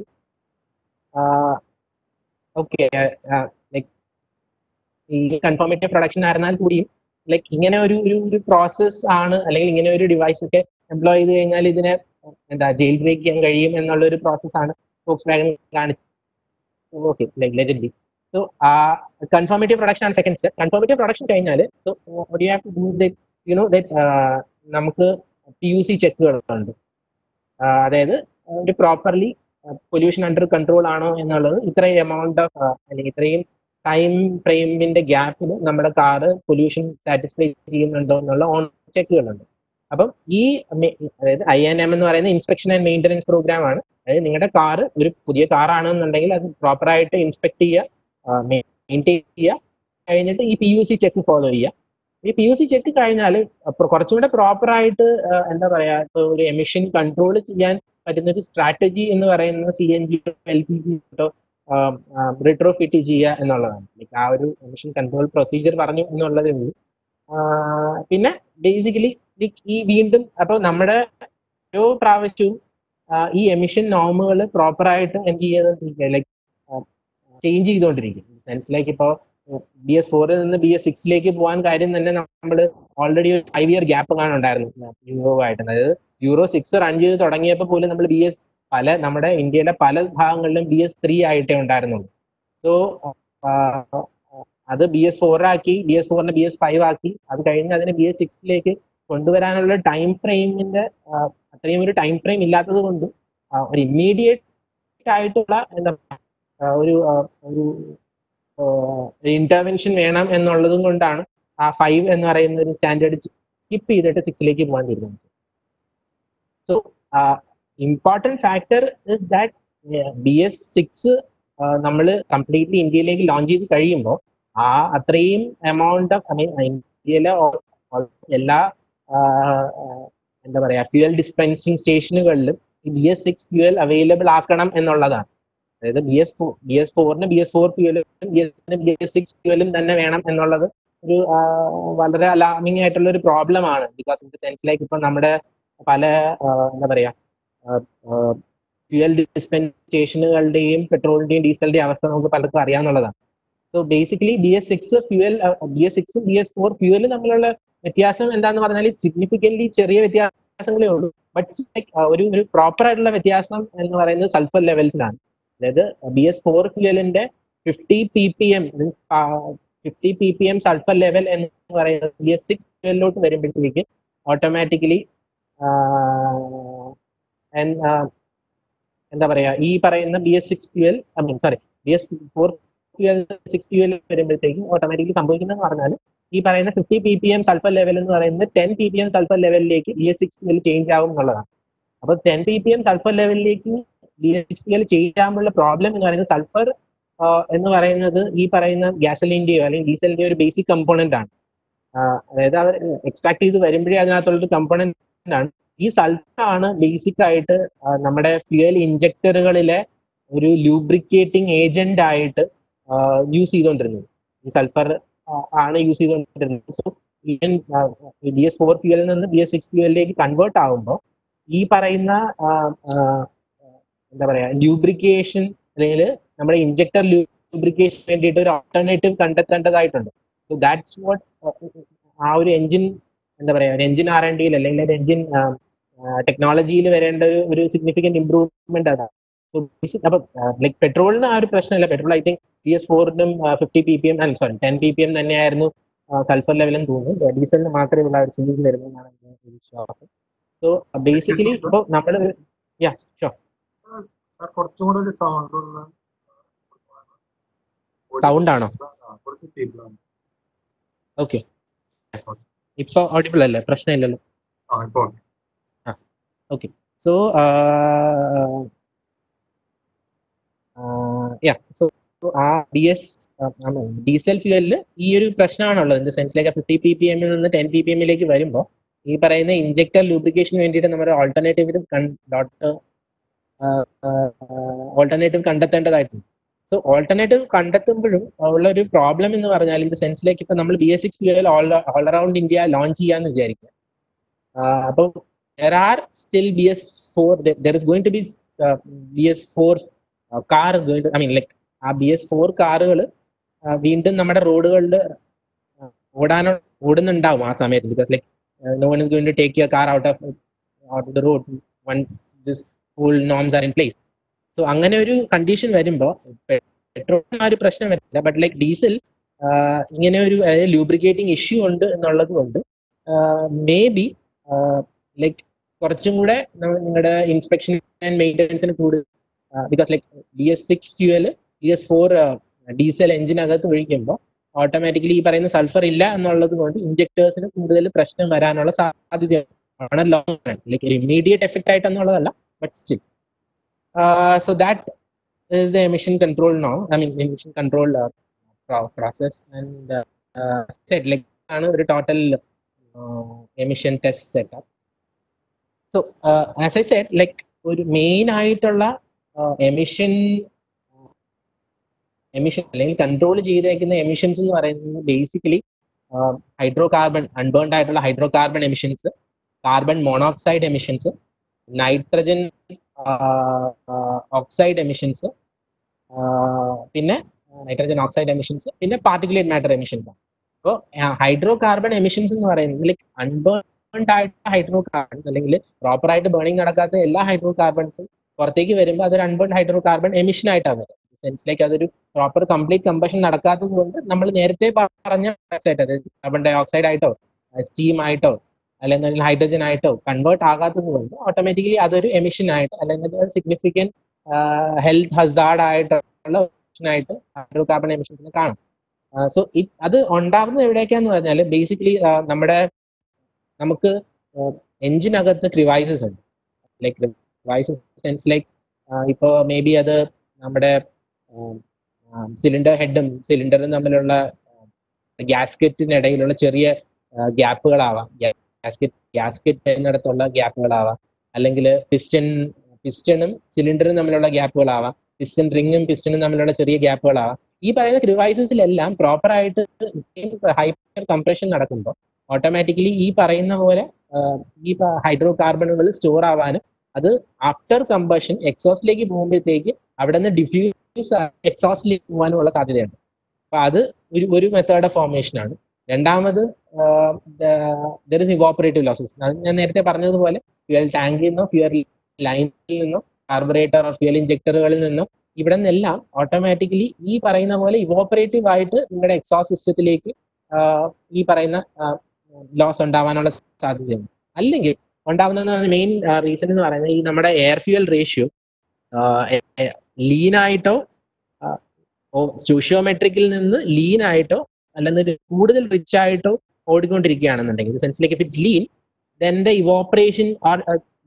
ഓക്കെ ലൈക്ക് ഈ കൺഫർമേറ്റീവ് പ്രൊഡക്ഷൻ ആയിരുന്നാൽ കൂടിയും ലൈക്ക് ഇങ്ങനെ ഒരു ഒരു ഒരു പ്രോസസ് ആണ് അല്ലെങ്കിൽ ഇങ്ങനെ ഒരു ഡിവൈസ് ഒക്കെ എംപ്ലോയ് ചെയ്ത് കഴിഞ്ഞാൽ ഇതിനെ എന്താ ജയിൽ ബ്രേക്ക് ചെയ്യാൻ കഴിയും എന്നുള്ള ഒരു പ്രോസസ് ആണ് ഫോക്സ് വാഗൻ കാണിച്ചത് okay like let be so confirmative production ആണ് സെക്കൻഡ് സ്റ്റെപ്പ് കൺഫർമേറ്റീവ് പ്രൊഡക്ഷൻ കഴിഞ്ഞാൽ so you have to does that you know that നമുക്ക് പി യു സി ചെക്കുകളുണ്ട് അതായത് ഒരു പ്രോപ്പർലി പൊല്യൂഷൻ അണ്ടർ കൺട്രോൾ ആണോ എന്നുള്ളത് ഇത്രയും എമൗണ്ട് ഓഫ് അല്ലെങ്കിൽ ഇത്രയും ടൈം ഫ്രെയിമിന്റെ ഗ്യാപ്പിൽ നമ്മുടെ കാറ് പൊല്യൂഷൻ സാറ്റിസ്ഫൈ ചെയ്യുന്നുണ്ടോ എന്നുള്ള ഓൺ ചെക്കുകളുണ്ട് അപ്പം ഈ അതായത് ഐ എൻ എം എന്ന് പറയുന്ന ഇൻസ്പെക്ഷൻ ആൻഡ് മെയിൻ്റനൻസ് പ്രോഗ്രാം ആണ് അതായത് നിങ്ങളുടെ കാറ് ഒരു പുതിയ കാറാണെന്നുണ്ടെങ്കിൽ അത് പ്രോപ്പറായിട്ട് ഇൻസ്പെക്ട് ചെയ്യുക മെയിൻറ്റെയിൻ ചെയ്യുക കഴിഞ്ഞിട്ട് ഈ P U C check follow ചെയ്യുക ഈ പി യു സി ചെക്ക് കഴിഞ്ഞാൽ കുറച്ചുകൂടെ പ്രോപ്പറായിട്ട് എന്താ പറയാ ഇപ്പൊ ഒരു എമിഷൻ കൺട്രോൾ ചെയ്യാൻ പറ്റുന്ന ഒരു സ്ട്രാറ്റജി എന്ന് പറയുന്നത് C N G L P G retrofit ചെയ്യുക എന്നുള്ളതാണ് ലൈക്ക് ആ ഒരു എമിഷൻ കൺട്രോൾ പ്രൊസീജിയർ പറഞ്ഞു എന്നുള്ളതേ ഉള്ളൂ പിന്നെ ബേസിക്കലി ഈ വീണ്ടും അപ്പോൾ നമ്മുടെ ഓരോ പ്രാവശ്യവും ഈ എമിഷൻ നോമുകൾ പ്രോപ്പറായിട്ട് എന്ത് ചെയ്യുന്നത് ലൈക്ക് ചേഞ്ച് ചെയ്തുകൊണ്ടിരിക്കും സെൻസ് ലൈക്ക് ഇപ്പോൾ ബി എസ് ഫോറിൽ നിന്ന് ബി എസ് സിക്സിലേക്ക് പോകാൻ കാര്യം തന്നെ നമ്മൾ ഓൾറെഡി ഒരു ഫൈവ് ഇയർ ഗ്യാപ്പ് കാണുന്നുണ്ടായിരുന്നു യൂറോ ആയിട്ട് അതായത് യൂറോ സിക്സ് റൺ ചെയ്ത് തുടങ്ങിയപ്പോൾ പോലും നമ്മൾ ബി എസ് പല നമ്മുടെ ഇന്ത്യയിലെ പല ഭാഗങ്ങളിലും ബി എസ് ത്രീ ആയിട്ടേ ഉണ്ടായിരുന്നുള്ളൂ സോ അത് ബി എസ് ഫോർ ആക്കി ബി എസ് ഫോറിനെ ബി എസ് ഫൈവ് ആക്കി അത് കഴിഞ്ഞ് അതിനെ ബി എസ് സിക്സിലേക്ക് കൊണ്ടുവരാനുള്ള ടൈം ഫ്രെയിമിന്റെ അത്രയും ഒരു ടൈം ഫ്രെയിം ഇല്ലാത്തത് കൊണ്ട് ആ, ഒരു ഇമ്മീഡിയറ്റ് ആയിട്ടുള്ള എന്താ ആ, ഒരു ആ, ഒരു ഇന്റർവെൻഷൻ വേണം എന്നുള്ളതും കൊണ്ടാണ് ആ ഫൈവ് എന്ന് പറയുന്ന ഒരു സ്റ്റാൻഡേർഡ് സ്കിപ്പ് ചെയ്തിട്ട് സിക്സിലേക്ക് പോകാൻ തീരുമാനിച്ചത് so important factor is that B S six നമ്മൾ കംപ്ലീറ്റ്ലി ഇന്ത്യയിലേക്ക് ലോഞ്ച് ചെയ്ത് കഴിയുമ്പോൾ ആ അത്രയും എമൗണ്ട് ഓഫ് ഐ മീൻ ഇന്ത്യയിലെ al- almost എല്ലാ ആ, ആ, എന്താ പറയാ ഫ്യൂവൽ ഡിസ്പെൻസിങ് സ്റ്റേഷനുകളിലും ഈ B S six fuel available ആക്കണം എന്നുള്ളതാണ് അതായത് B S four B S ഫോറിന് ബി എസ് ഫോർ ഫ്യൂവലും B S B S six ഫ്യൂവലും തന്നെ വേണം എന്നുള്ളത് ഒരു ആ, വളരെ അലാമിംഗ് ആയിട്ടുള്ള ഒരു പ്രോബ്ലം ആണ് because in the sense like ഇപ്പൊ നമ്മുടെ പല ആ, എന്താ പറയാ ഫ്യൂവൽ ഡിസ്പെൻസ് സ്റ്റേഷനുകളുടെയും പെട്രോളിന്റെയും ഡീസലിന്റെയും അവസ്ഥ നമുക്ക് പലർക്കും അറിയാവുന്നതാണ് so basically B S six fuel B S സിക്സും ബി എസ് ഫോർ ഫ്യൂവലും തമ്മിലുള്ള വ്യത്യാസം എന്താന്ന് പറഞ്ഞാൽ സിഗ്നിഫിക്കൻറ്റ്ലി ചെറിയ വ്യത്യാസങ്ങളേ ഉള്ളൂ ബട്ട് ഒരു ഒരു പ്രോപ്പർ ആയിട്ടുള്ള വ്യത്യാസം എന്ന് പറയുന്നത് സൾഫർ ലെവൽസിലാണ് അതായത് ബി എസ് ഫോർ ഫ്യൂവലിന്റെ fifty P P M fifty P P M sulphur level എന്ന് പറയുന്നത് ബി എസ് സിക്സ് ഫ്യൂവലിലോട്ട് വരുമ്പോഴത്തേക്ക് ഓട്ടോമാറ്റിക്കലി എന്താ പറയാ ഈ പറയുന്ന B S six fuel I mean sorry B S four fuel six fuel വരുമ്പോഴത്തേക്കും ഓട്ടോമാറ്റിക്കലി സംഭവിക്കുന്നതെന്ന് പറഞ്ഞാൽ ഈ പറയുന്ന fifty P P M sulphur level എന്ന് പറയുന്നത് ten P P M sulphur ലെവലിലേക്ക് B S six fuel change ആവും എന്നുള്ളതാണ് അപ്പൊ ten P P M sulphur ലെവലിലേക്ക് B S six fuel change ആകുമ്പോഴുള്ള പ്രോബ്ലം എന്ന് പറയുന്നത് സൾഫർ എന്ന് പറയുന്നത് ഈ പറയുന്ന ഗ്യാസലിന്റെയോ അല്ലെങ്കിൽ ഡീസലിന്റെയോ ഒരു ബേസിക് കമ്പോണന്റ് ആണ് ആ, അതായത് അവർ എക്സ്ട്രാക്ട് ചെയ്ത് വരുമ്പോഴേ അതിനകത്തുള്ളൊരു കമ്പോണന്റ് ആണ് ഈ സൾഫർ ആണ് ബേസിക് ആയിട്ട് ആ, നമ്മുടെ ഫ്യൂവൽ ഇഞ്ചക്ടറുകളിലെ ഒരു ലൂബ്രിക്കേറ്റിംഗ് ഏജന്റ് ആയിട്ട് യൂസ് ചെയ്തുകൊണ്ടിരുന്നത് ഈ സൾഫർ ആണ് യൂസ് ചെയ്തുകൊണ്ടിരുന്നത് so even B S four ഫ്യൂവലിൽ നിന്ന് ബി എസ് സിക്സ് ഫ്യൂവലിലേക്ക് കൺവേർട്ട് ആകുമ്പോൾ ഈ പറയുന്ന ആ, ആ, എന്താ പറയാ ലൂബ്രിക്കേഷൻ അല്ലെങ്കിൽ നമ്മുടെ ഇഞ്ചക്ടർ ലൂബ്രിക്കേഷൻ വേണ്ടിയിട്ട് ഒരു ഓൾട്ടർനേറ്റീവ് കണ്ടെത്തേണ്ടതായിട്ടുണ്ട് സോ ദാറ്റ്സ് വാട്ട് ആ ഒരു എഞ്ചിൻ എന്താ പറയാ ഒരു എഞ്ചിൻ ആർ എൻ ഡിയിൽ അല്ലെങ്കിൽ ഒരു എഞ്ചിൻ ടെക്നോളജിയിൽ വരേണ്ട ഒരു ഒരു സിഗ്നിഫിക്കന്റ് ഇംപ്രൂവ്മെന്റ് അതാണ് സോ അപ്പൊ ലൈക് പെട്രോളിന് ആ ഒരു പ്രശ്നമില്ല petrol I think P S ഫോറിനും fifty P P M sorry ten P P M തന്നെയായിരുന്നു സൾഫർ ലെവലും തോന്നുന്നു ഡീസലിന് മാത്രമേ ഉള്ള ഒരു ചേഞ്ച് വരുന്നതെന്നാണ് എൻ്റെ ഒരു വിശ്വാസം സോ ബേസിക്കലി ഇപ്പോൾ നമ്മൾ യാ ഷോ സാർ കുറച്ചും കൂടെ ഒരു സൗണ്ട് ഉള്ള Sound ആണോ? ആ, കുറച്ച് feeble ആണ്. ഓക്കെ ഇപ്പൊ ഓഡിബിൾ അല്ലേ പ്രശ്നമില്ലല്ലോ ആ ഇപ്പൊ okay. സോ യാ സോ ആ ബി എസ് ഡീസൽ ഫ്യൂവലിൽ ഈ ഒരു പ്രശ്നമാണുള്ളത് ഇൻ ദ സെൻസിലേക്ക് ഫിഫ്റ്റി പി പി എമ്മിൽ നിന്ന് ടെൻ പി പി എമ്മിലേക്ക് വരുമ്പോൾ ഈ പറയുന്ന ഇഞ്ചക്ടർ ലൂബ്രിക്കേഷന് വേണ്ടിയിട്ട് നമ്മുടെ ഓൾട്ടർനേറ്റീവ് ഡോട്ട് ഓൾട്ടർനേറ്റീവ് കണ്ടെത്തേണ്ടതായിട്ടുണ്ട് സോ ഓൾട്ടർനേറ്റീവ് കണ്ടെത്തുമ്പോഴും ഉള്ള ഒരു പ്രോബ്ലം എന്ന് പറഞ്ഞാൽ ഇൻ ദ സെൻസിലേക്ക് ഇപ്പൊ നമ്മൾ B S six fuel all all around India launch ചെയ്യാന്ന് വിചാരിക്കുക അപ്പോൾ there are still BS4, there, there is going to be uh, BS4 uh, car going to, I mean, like, ആ B S four കാറുകൾ വീണ്ടും നമ്മുടെ റോഡുകളിൽ ഓടാനോ ഓടുന്നുണ്ടാവും ആ സമയത്ത് because like no one is going to take your car out of out of the road once this full norms are in place so അങ്ങനെ ഒരു കണ്ടീഷൻ വരുമ്പോൾ പെട്രോളിന് ആ ഒരു പ്രശ്നം വരില്ല ബട്ട് ലൈക്ക് ഡീസൽ ഇങ്ങനെ ഒരു ലൂബ്രിക്കേറ്റിംഗ് ഇഷ്യൂ ഉണ്ട് എന്നുള്ളത് കൊണ്ട് മേ ബി ലൈക്ക് കുറച്ചും കൂടെ നിങ്ങളുടെ ഇൻസ്പെക്ഷൻ ആൻഡ് മെയിൻ്റെനൻസിന് കൂടുതൽ because like B S six fuel B S four diesel എഞ്ചിനകത്ത് ഒഴിക്കുമ്പോൾ ഓട്ടോമാറ്റിക്കലി ഈ പറയുന്ന സൾഫർ ഇല്ല എന്നുള്ളത് കൊണ്ട് ഇഞ്ചക്ടേഴ്സിന് കൂടുതൽ പ്രശ്നം വരാനുള്ള സാധ്യതയാണ് ലോങ് റൺ ലൈക്ക് ഒരു ഇമ്മീഡിയറ്റ് എഫക്റ്റ് ആയിട്ട് എന്നുള്ളതല്ല but still so that is the emission control now i mean emission control uh, pro- process and uh, uh, said like ആണ് ഒരു total emission test setup so as I said like ഒരു main ആയിട്ടുള്ള emission emission അല്ലെങ്കിൽ control ചെയ്തേക്കുന്ന emissions എന്ന് പറയുന്നത് basically hydrocarbon unburned ആയിട്ടുള്ള hydrocarbon emissions carbon monoxide emissions nitrogen oxide emissions പിന്നെ നൈട്രജൻ ഓക്സൈഡ് എമിഷൻസ് പിന്നെ പാർട്ടിക്കുലേറ്റ് മാറ്റർ എമിഷൻസ് ആണ് അപ്പോൾ ഹൈഡ്രോ കാർബൺ എമിഷൻസ് എന്ന് പറയുന്നത് ലൈക്ക് അൺബേൺഡ് ആയിട്ട് ഹൈഡ്രോ കാർബൺ അല്ലെങ്കിൽ പ്രോപ്പർ ആയിട്ട് ബേണിംഗ് നടക്കാത്ത എല്ലാ ഹൈഡ്രോ കാർബൺസും പുറത്തേക്ക് വരുമ്പോൾ അതൊരു അൺബേൺഡ് ഹൈഡ്രോ കാർബൺ എമിഷൻ ആയിട്ടാണ് വരുന്നത് സെൻസിലേക്ക് അതൊരു പ്രോപ്പർ കംപ്ലീറ്റ് കമ്പഷൻ നടക്കാത്തത് കൊണ്ട് നമ്മൾ നേരത്തെ പറഞ്ഞ ഓക്സൈഡ് അതായത് കാർബൺ ഡൈ ഓക്സൈഡ് ആയിട്ടോ സ്റ്റീം ആയിട്ടോ അല്ലെങ്കിൽ ഹൈഡ്രജൻ ആയിട്ടോ കൺവേർട്ട് ആകാത്തത് കൊണ്ട് ഓട്ടോമാറ്റിക്കലി അതൊരു എമിഷൻ ആയിട്ട് അല്ലെങ്കിൽ സിഗ്നിഫിക്കൻറ്റ് ഹെൽത്ത് ഹസാർഡ് ആയിട്ടുള്ള ആയിട്ട് ഹൈഡ്രോ കാർബൺ എമിഷൻസിനെ കാണാം സോ അത് ഉണ്ടാകുന്നത് എവിടേക്കാന്ന് പറഞ്ഞാൽ ബേസിക്കലി നമ്മുടെ നമുക്ക് എഞ്ചിനകത്ത് ക്രിവൈസസ് ഉണ്ട് ലൈക്ക് ക്രിവൈസസ് സെൻസ് ലൈക്ക് ഇപ്പോൾ മേ ബി അത് നമ്മുടെ സിലിണ്ടർ ഹെഡും സിലിണ്ടറും തമ്മിലുള്ള ഗ്യാസ്കറ്റിനിടയിലുള്ള ചെറിയ ഗ്യാപ്പുകളാവാം ഗ്യാസ്കറ്റ് ഗ്യാസ്കറ്റ് എന്നിടത്തുള്ള ഗ്യാപ്പുകളാവാം അല്ലെങ്കിൽ പിസ്റ്റൺ പിസ്റ്റണും സിലിണ്ടറും തമ്മിലുള്ള ഗ്യാപ്പുകളാവാം പിസ്റ്റൺ റിങ്ങും പിസ്റ്റണും തമ്മിലുള്ള ചെറിയ ഗ്യാപ്പുകളാവാം ഈ പറയുന്ന ക്രിവൈസസിലെല്ലാം പ്രോപ്പർ ആയിട്ട് ഹൈപ്പർ കംപ്രഷൻ നടക്കുമ്പോൾ ഓട്ടോമാറ്റിക്കലി ഈ പറയുന്ന പോലെ ഈ ഹൈഡ്രോ കാർബണുകൾ സ്റ്റോർ ആവാനും അത് ആഫ്റ്റർ കമ്പഷൻ എക്സോസ്റ്റിലേക്ക് പോകുമ്പോഴത്തേക്ക് അവിടെ നിന്ന് ഡിഫ്യൂസ് എക്സോസ്റ്റിലേക്ക് പോകാനുമുള്ള സാധ്യതയുണ്ട് അപ്പൊ അത് ഒരു ഒരു മെത്തേഡ് ഓഫ് ഫോർമേഷൻ ആണ് രണ്ടാമത് ദർ ഇസ് ഇവോപ്പറേറ്റീവ് ലോസസ് ഞാൻ നേരത്തെ പറഞ്ഞതുപോലെ ഫ്യൂൽ ടാങ്കിൽ നിന്നോ ഫ്യൂൽ ലൈനിൽ നിന്നോ കാർബറേറ്റർ ഓർ ഫ്യൂൽ ഇഞ്ചക്ടറുകളിൽ നിന്നോ ഇവിടെ നിന്നെല്ലാം ഓട്ടോമാറ്റിക്കലി ഈ പറയുന്ന പോലെ ഇവോപ്പറേറ്റീവ് ആയിട്ട് നിങ്ങളുടെ എക്സോസ് സിസ്റ്റത്തിലേക്ക് ഈ പറയുന്ന ലോസ് ഉണ്ടാവാനുള്ള സാധ്യതയുണ്ട് അല്ലെങ്കിൽ ഉണ്ടാവുന്ന മെയിൻ റീസൺ എന്ന് പറയുന്നത് ഈ നമ്മുടെ എയർ ഫ്യൂൽ റേഷ്യോ ലീനായിട്ടോ സ്റ്റൂഷ്യോമെട്രിക്കിൽ നിന്ന് ലീൻ ആയിട്ടോ അല്ലെങ്കിൽ കൂടുതൽ റിച്ച് ആയിട്ടോ ഓടിക്കൊണ്ടിരിക്കുകയാണെന്നുണ്ടെങ്കിൽ sense like if it's lean then the evaporation or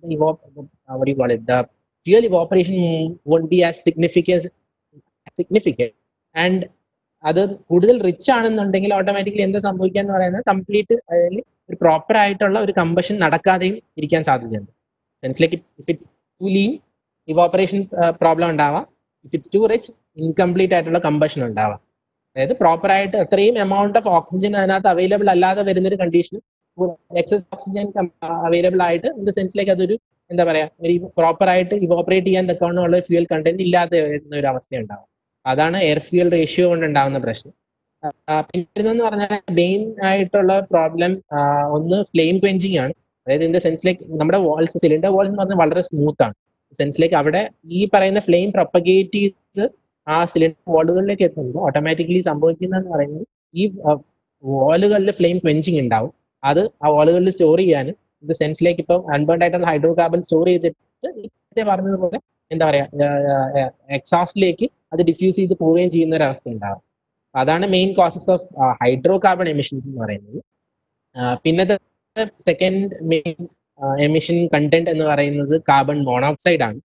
the fuel evaporation won't be as significance significant and അത് കൂടുതൽ റിച്ച് ആണെന്നുണ്ടെങ്കിൽ ഓട്ടോമാറ്റിക്കലി എന്താ സംഭവിക്കുക എന്ന് പറയുന്നത് കംപ്ലീറ്റ് അതിൽ ഒരു പ്രോപ്പർ ആയിട്ടുള്ള ഒരു കമ്പഷൻ നടക്കാതെയും ഇരിക്കാൻ സാധ്യതയുണ്ട് sense like if it's too lean evaporation problem ഉണ്ടാവാം if it's too rich incomplete ആയിട്ടുള്ള കമ്പഷൻ ഉണ്ടാവാം അതായത് പ്രോപ്പർ ആയിട്ട് അത്രയും എമൗണ്ട് ഓഫ് ഓക്സിജൻ അതിനകത്ത് അവൈലബിൾ അല്ലാതെ വരുന്ന ഒരു കണ്ടീഷൻ എക്സസ് ഓക്സിജൻ അവൈലബിൾ ആയിട്ട് ഇൻ ദ സെൻസിലേക്ക് അതൊരു എന്താ പറയാ ഒരു പ്രോപ്പർ ആയിട്ട് ഇവോപ്പറേറ്റ് ചെയ്യാൻ തക്കവണ്ണമുള്ള ഫ്യൂൽ കണ്ടന്റ് ഇല്ലാതെ വരുന്ന ഒരു അവസ്ഥ ഉണ്ടാവും അതാണ് എയർ ഫ്യൂൽ റേഷ്യോ കൊണ്ട് ഉണ്ടാകുന്ന പ്രശ്നം പിന്നെ പറഞ്ഞാൽ മെയിൻ ആയിട്ടുള്ള പ്രോബ്ലം ഒന്ന് ഫ്ലെയിം ക്വെഞ്ചിങ് ആണ് അതായത് ഇൻ ദ സെൻസിലേക്ക് നമ്മുടെ വാൾസ് സിലിണ്ടർ വാൾസ് എന്ന് പറഞ്ഞാൽ വളരെ സ്മൂത്ത് ആണ് സെൻസിലേക്ക് അവിടെ ഈ പറയുന്ന ഫ്ലെയിം പ്രൊപ്പഗേറ്റ് ചെയ്ത് ആ സിലിണ്ടർ വാളുകളിലേക്ക് എത്തുമ്പോൾ ഓട്ടോമാറ്റിക്കലി സംഭവിക്കുന്നതെന്ന് പറയുന്നത് ഈ വാളുകളിൽ ഫ്ലെയിം ക്വെഞ്ചിങ് ഉണ്ടാവും അത് ആ വാളുകളിൽ സ്റ്റോർ ചെയ്യാനും ഇത് സെൻസിലേക്ക് ഇപ്പം അൺബേൺഡ് ആയിട്ടുള്ള ഹൈഡ്രോ കാർബൺ സ്റ്റോർ ചെയ്തിട്ട് നേരത്തെ പറഞ്ഞതുപോലെ എന്താ പറയാ എക്സാസ്റ്റിലേക്ക് അത് ഡിഫ്യൂസ് ചെയ്ത് പോവുകയും ചെയ്യുന്ന ഒരു അവസ്ഥ ഉണ്ടാവും അതാണ് main causes of hydrocarbon emissions എന്ന് പറയുന്നത് പിന്നത്തെ സെക്കൻഡ് മെയിൻ എമിഷൻ കണ്ടന്റ് എന്ന് പറയുന്നത് കാർബൺ മോണോക്സൈഡ് ആണ്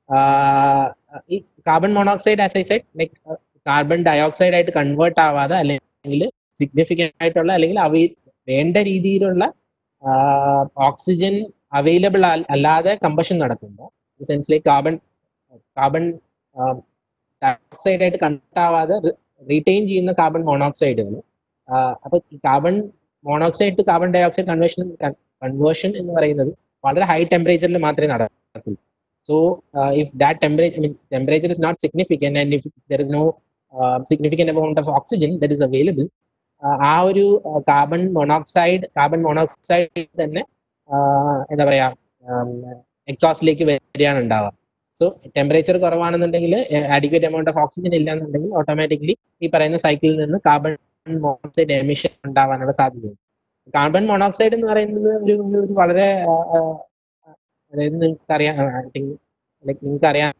ഈ carbon monoxide as I said like carbon dioxide ആയിട്ട് കൺവേർട്ട് ആവാതെ അല്ലെങ്കിൽ സിഗ്നിഫിക്കൻ്റ് ആയിട്ടുള്ള അല്ലെങ്കിൽ അവ വേണ്ട രീതിയിലുള്ള ഓക്സിജൻ അവൈലബിൾ അല്ലാതെ കമ്പഷൻ നടക്കുമ്പോൾ സെൻസിലേക്ക് കാർബൺ കാർബൺ ഡയോക്സൈഡ് ആയിട്ട് കൺവേർട്ട് ആവാതെ റീറ്റെയിൻ ചെയ്യുന്ന കാർബൺ മോണോക്സൈഡുകൾ അപ്പോൾ carbon monoxide to carbon dioxide conversion conversion എന്ന് പറയുന്നത് വളരെ ഹൈ ടെമ്പറേച്ചറിൽ മാത്രമേ നടക്കുള്ളൂ so if that temperature temperature is not significant and if there is no significant amount of oxygen that is available ആ ഒരു കാർബൺ മോണോക്സൈഡ് കാർബൺ മോണോക്സൈഡ് തന്നെ എന്താ പറയാ എക്സോസ്റ്റിലേക്ക് വരികയാണ് ഉണ്ടാവുക സോ ടെമ്പറേച്ചർ കുറവാണെന്നുണ്ടെങ്കിൽ അഡിക്വേറ്റ് എമൗണ്ട് ഓഫ് ഓക്സിജൻ ഇല്ല എന്നുണ്ടെങ്കിൽ ഓട്ടോമാറ്റിക്കലി ഈ പറയുന്ന സൈക്കിളിൽ നിന്ന് കാർബൺ മോണോക്സൈഡ് എമിഷൻ ഉണ്ടാവാനുള്ള സാധ്യതയുണ്ട് കാർബൺ മോണോക്സൈഡ് എന്ന് പറയുന്നത് ഒരു ഒരു വളരെ അതായത് നിങ്ങൾക്ക് അറിയാം ലൈക്ക് നിങ്ങൾക്ക് അറിയാം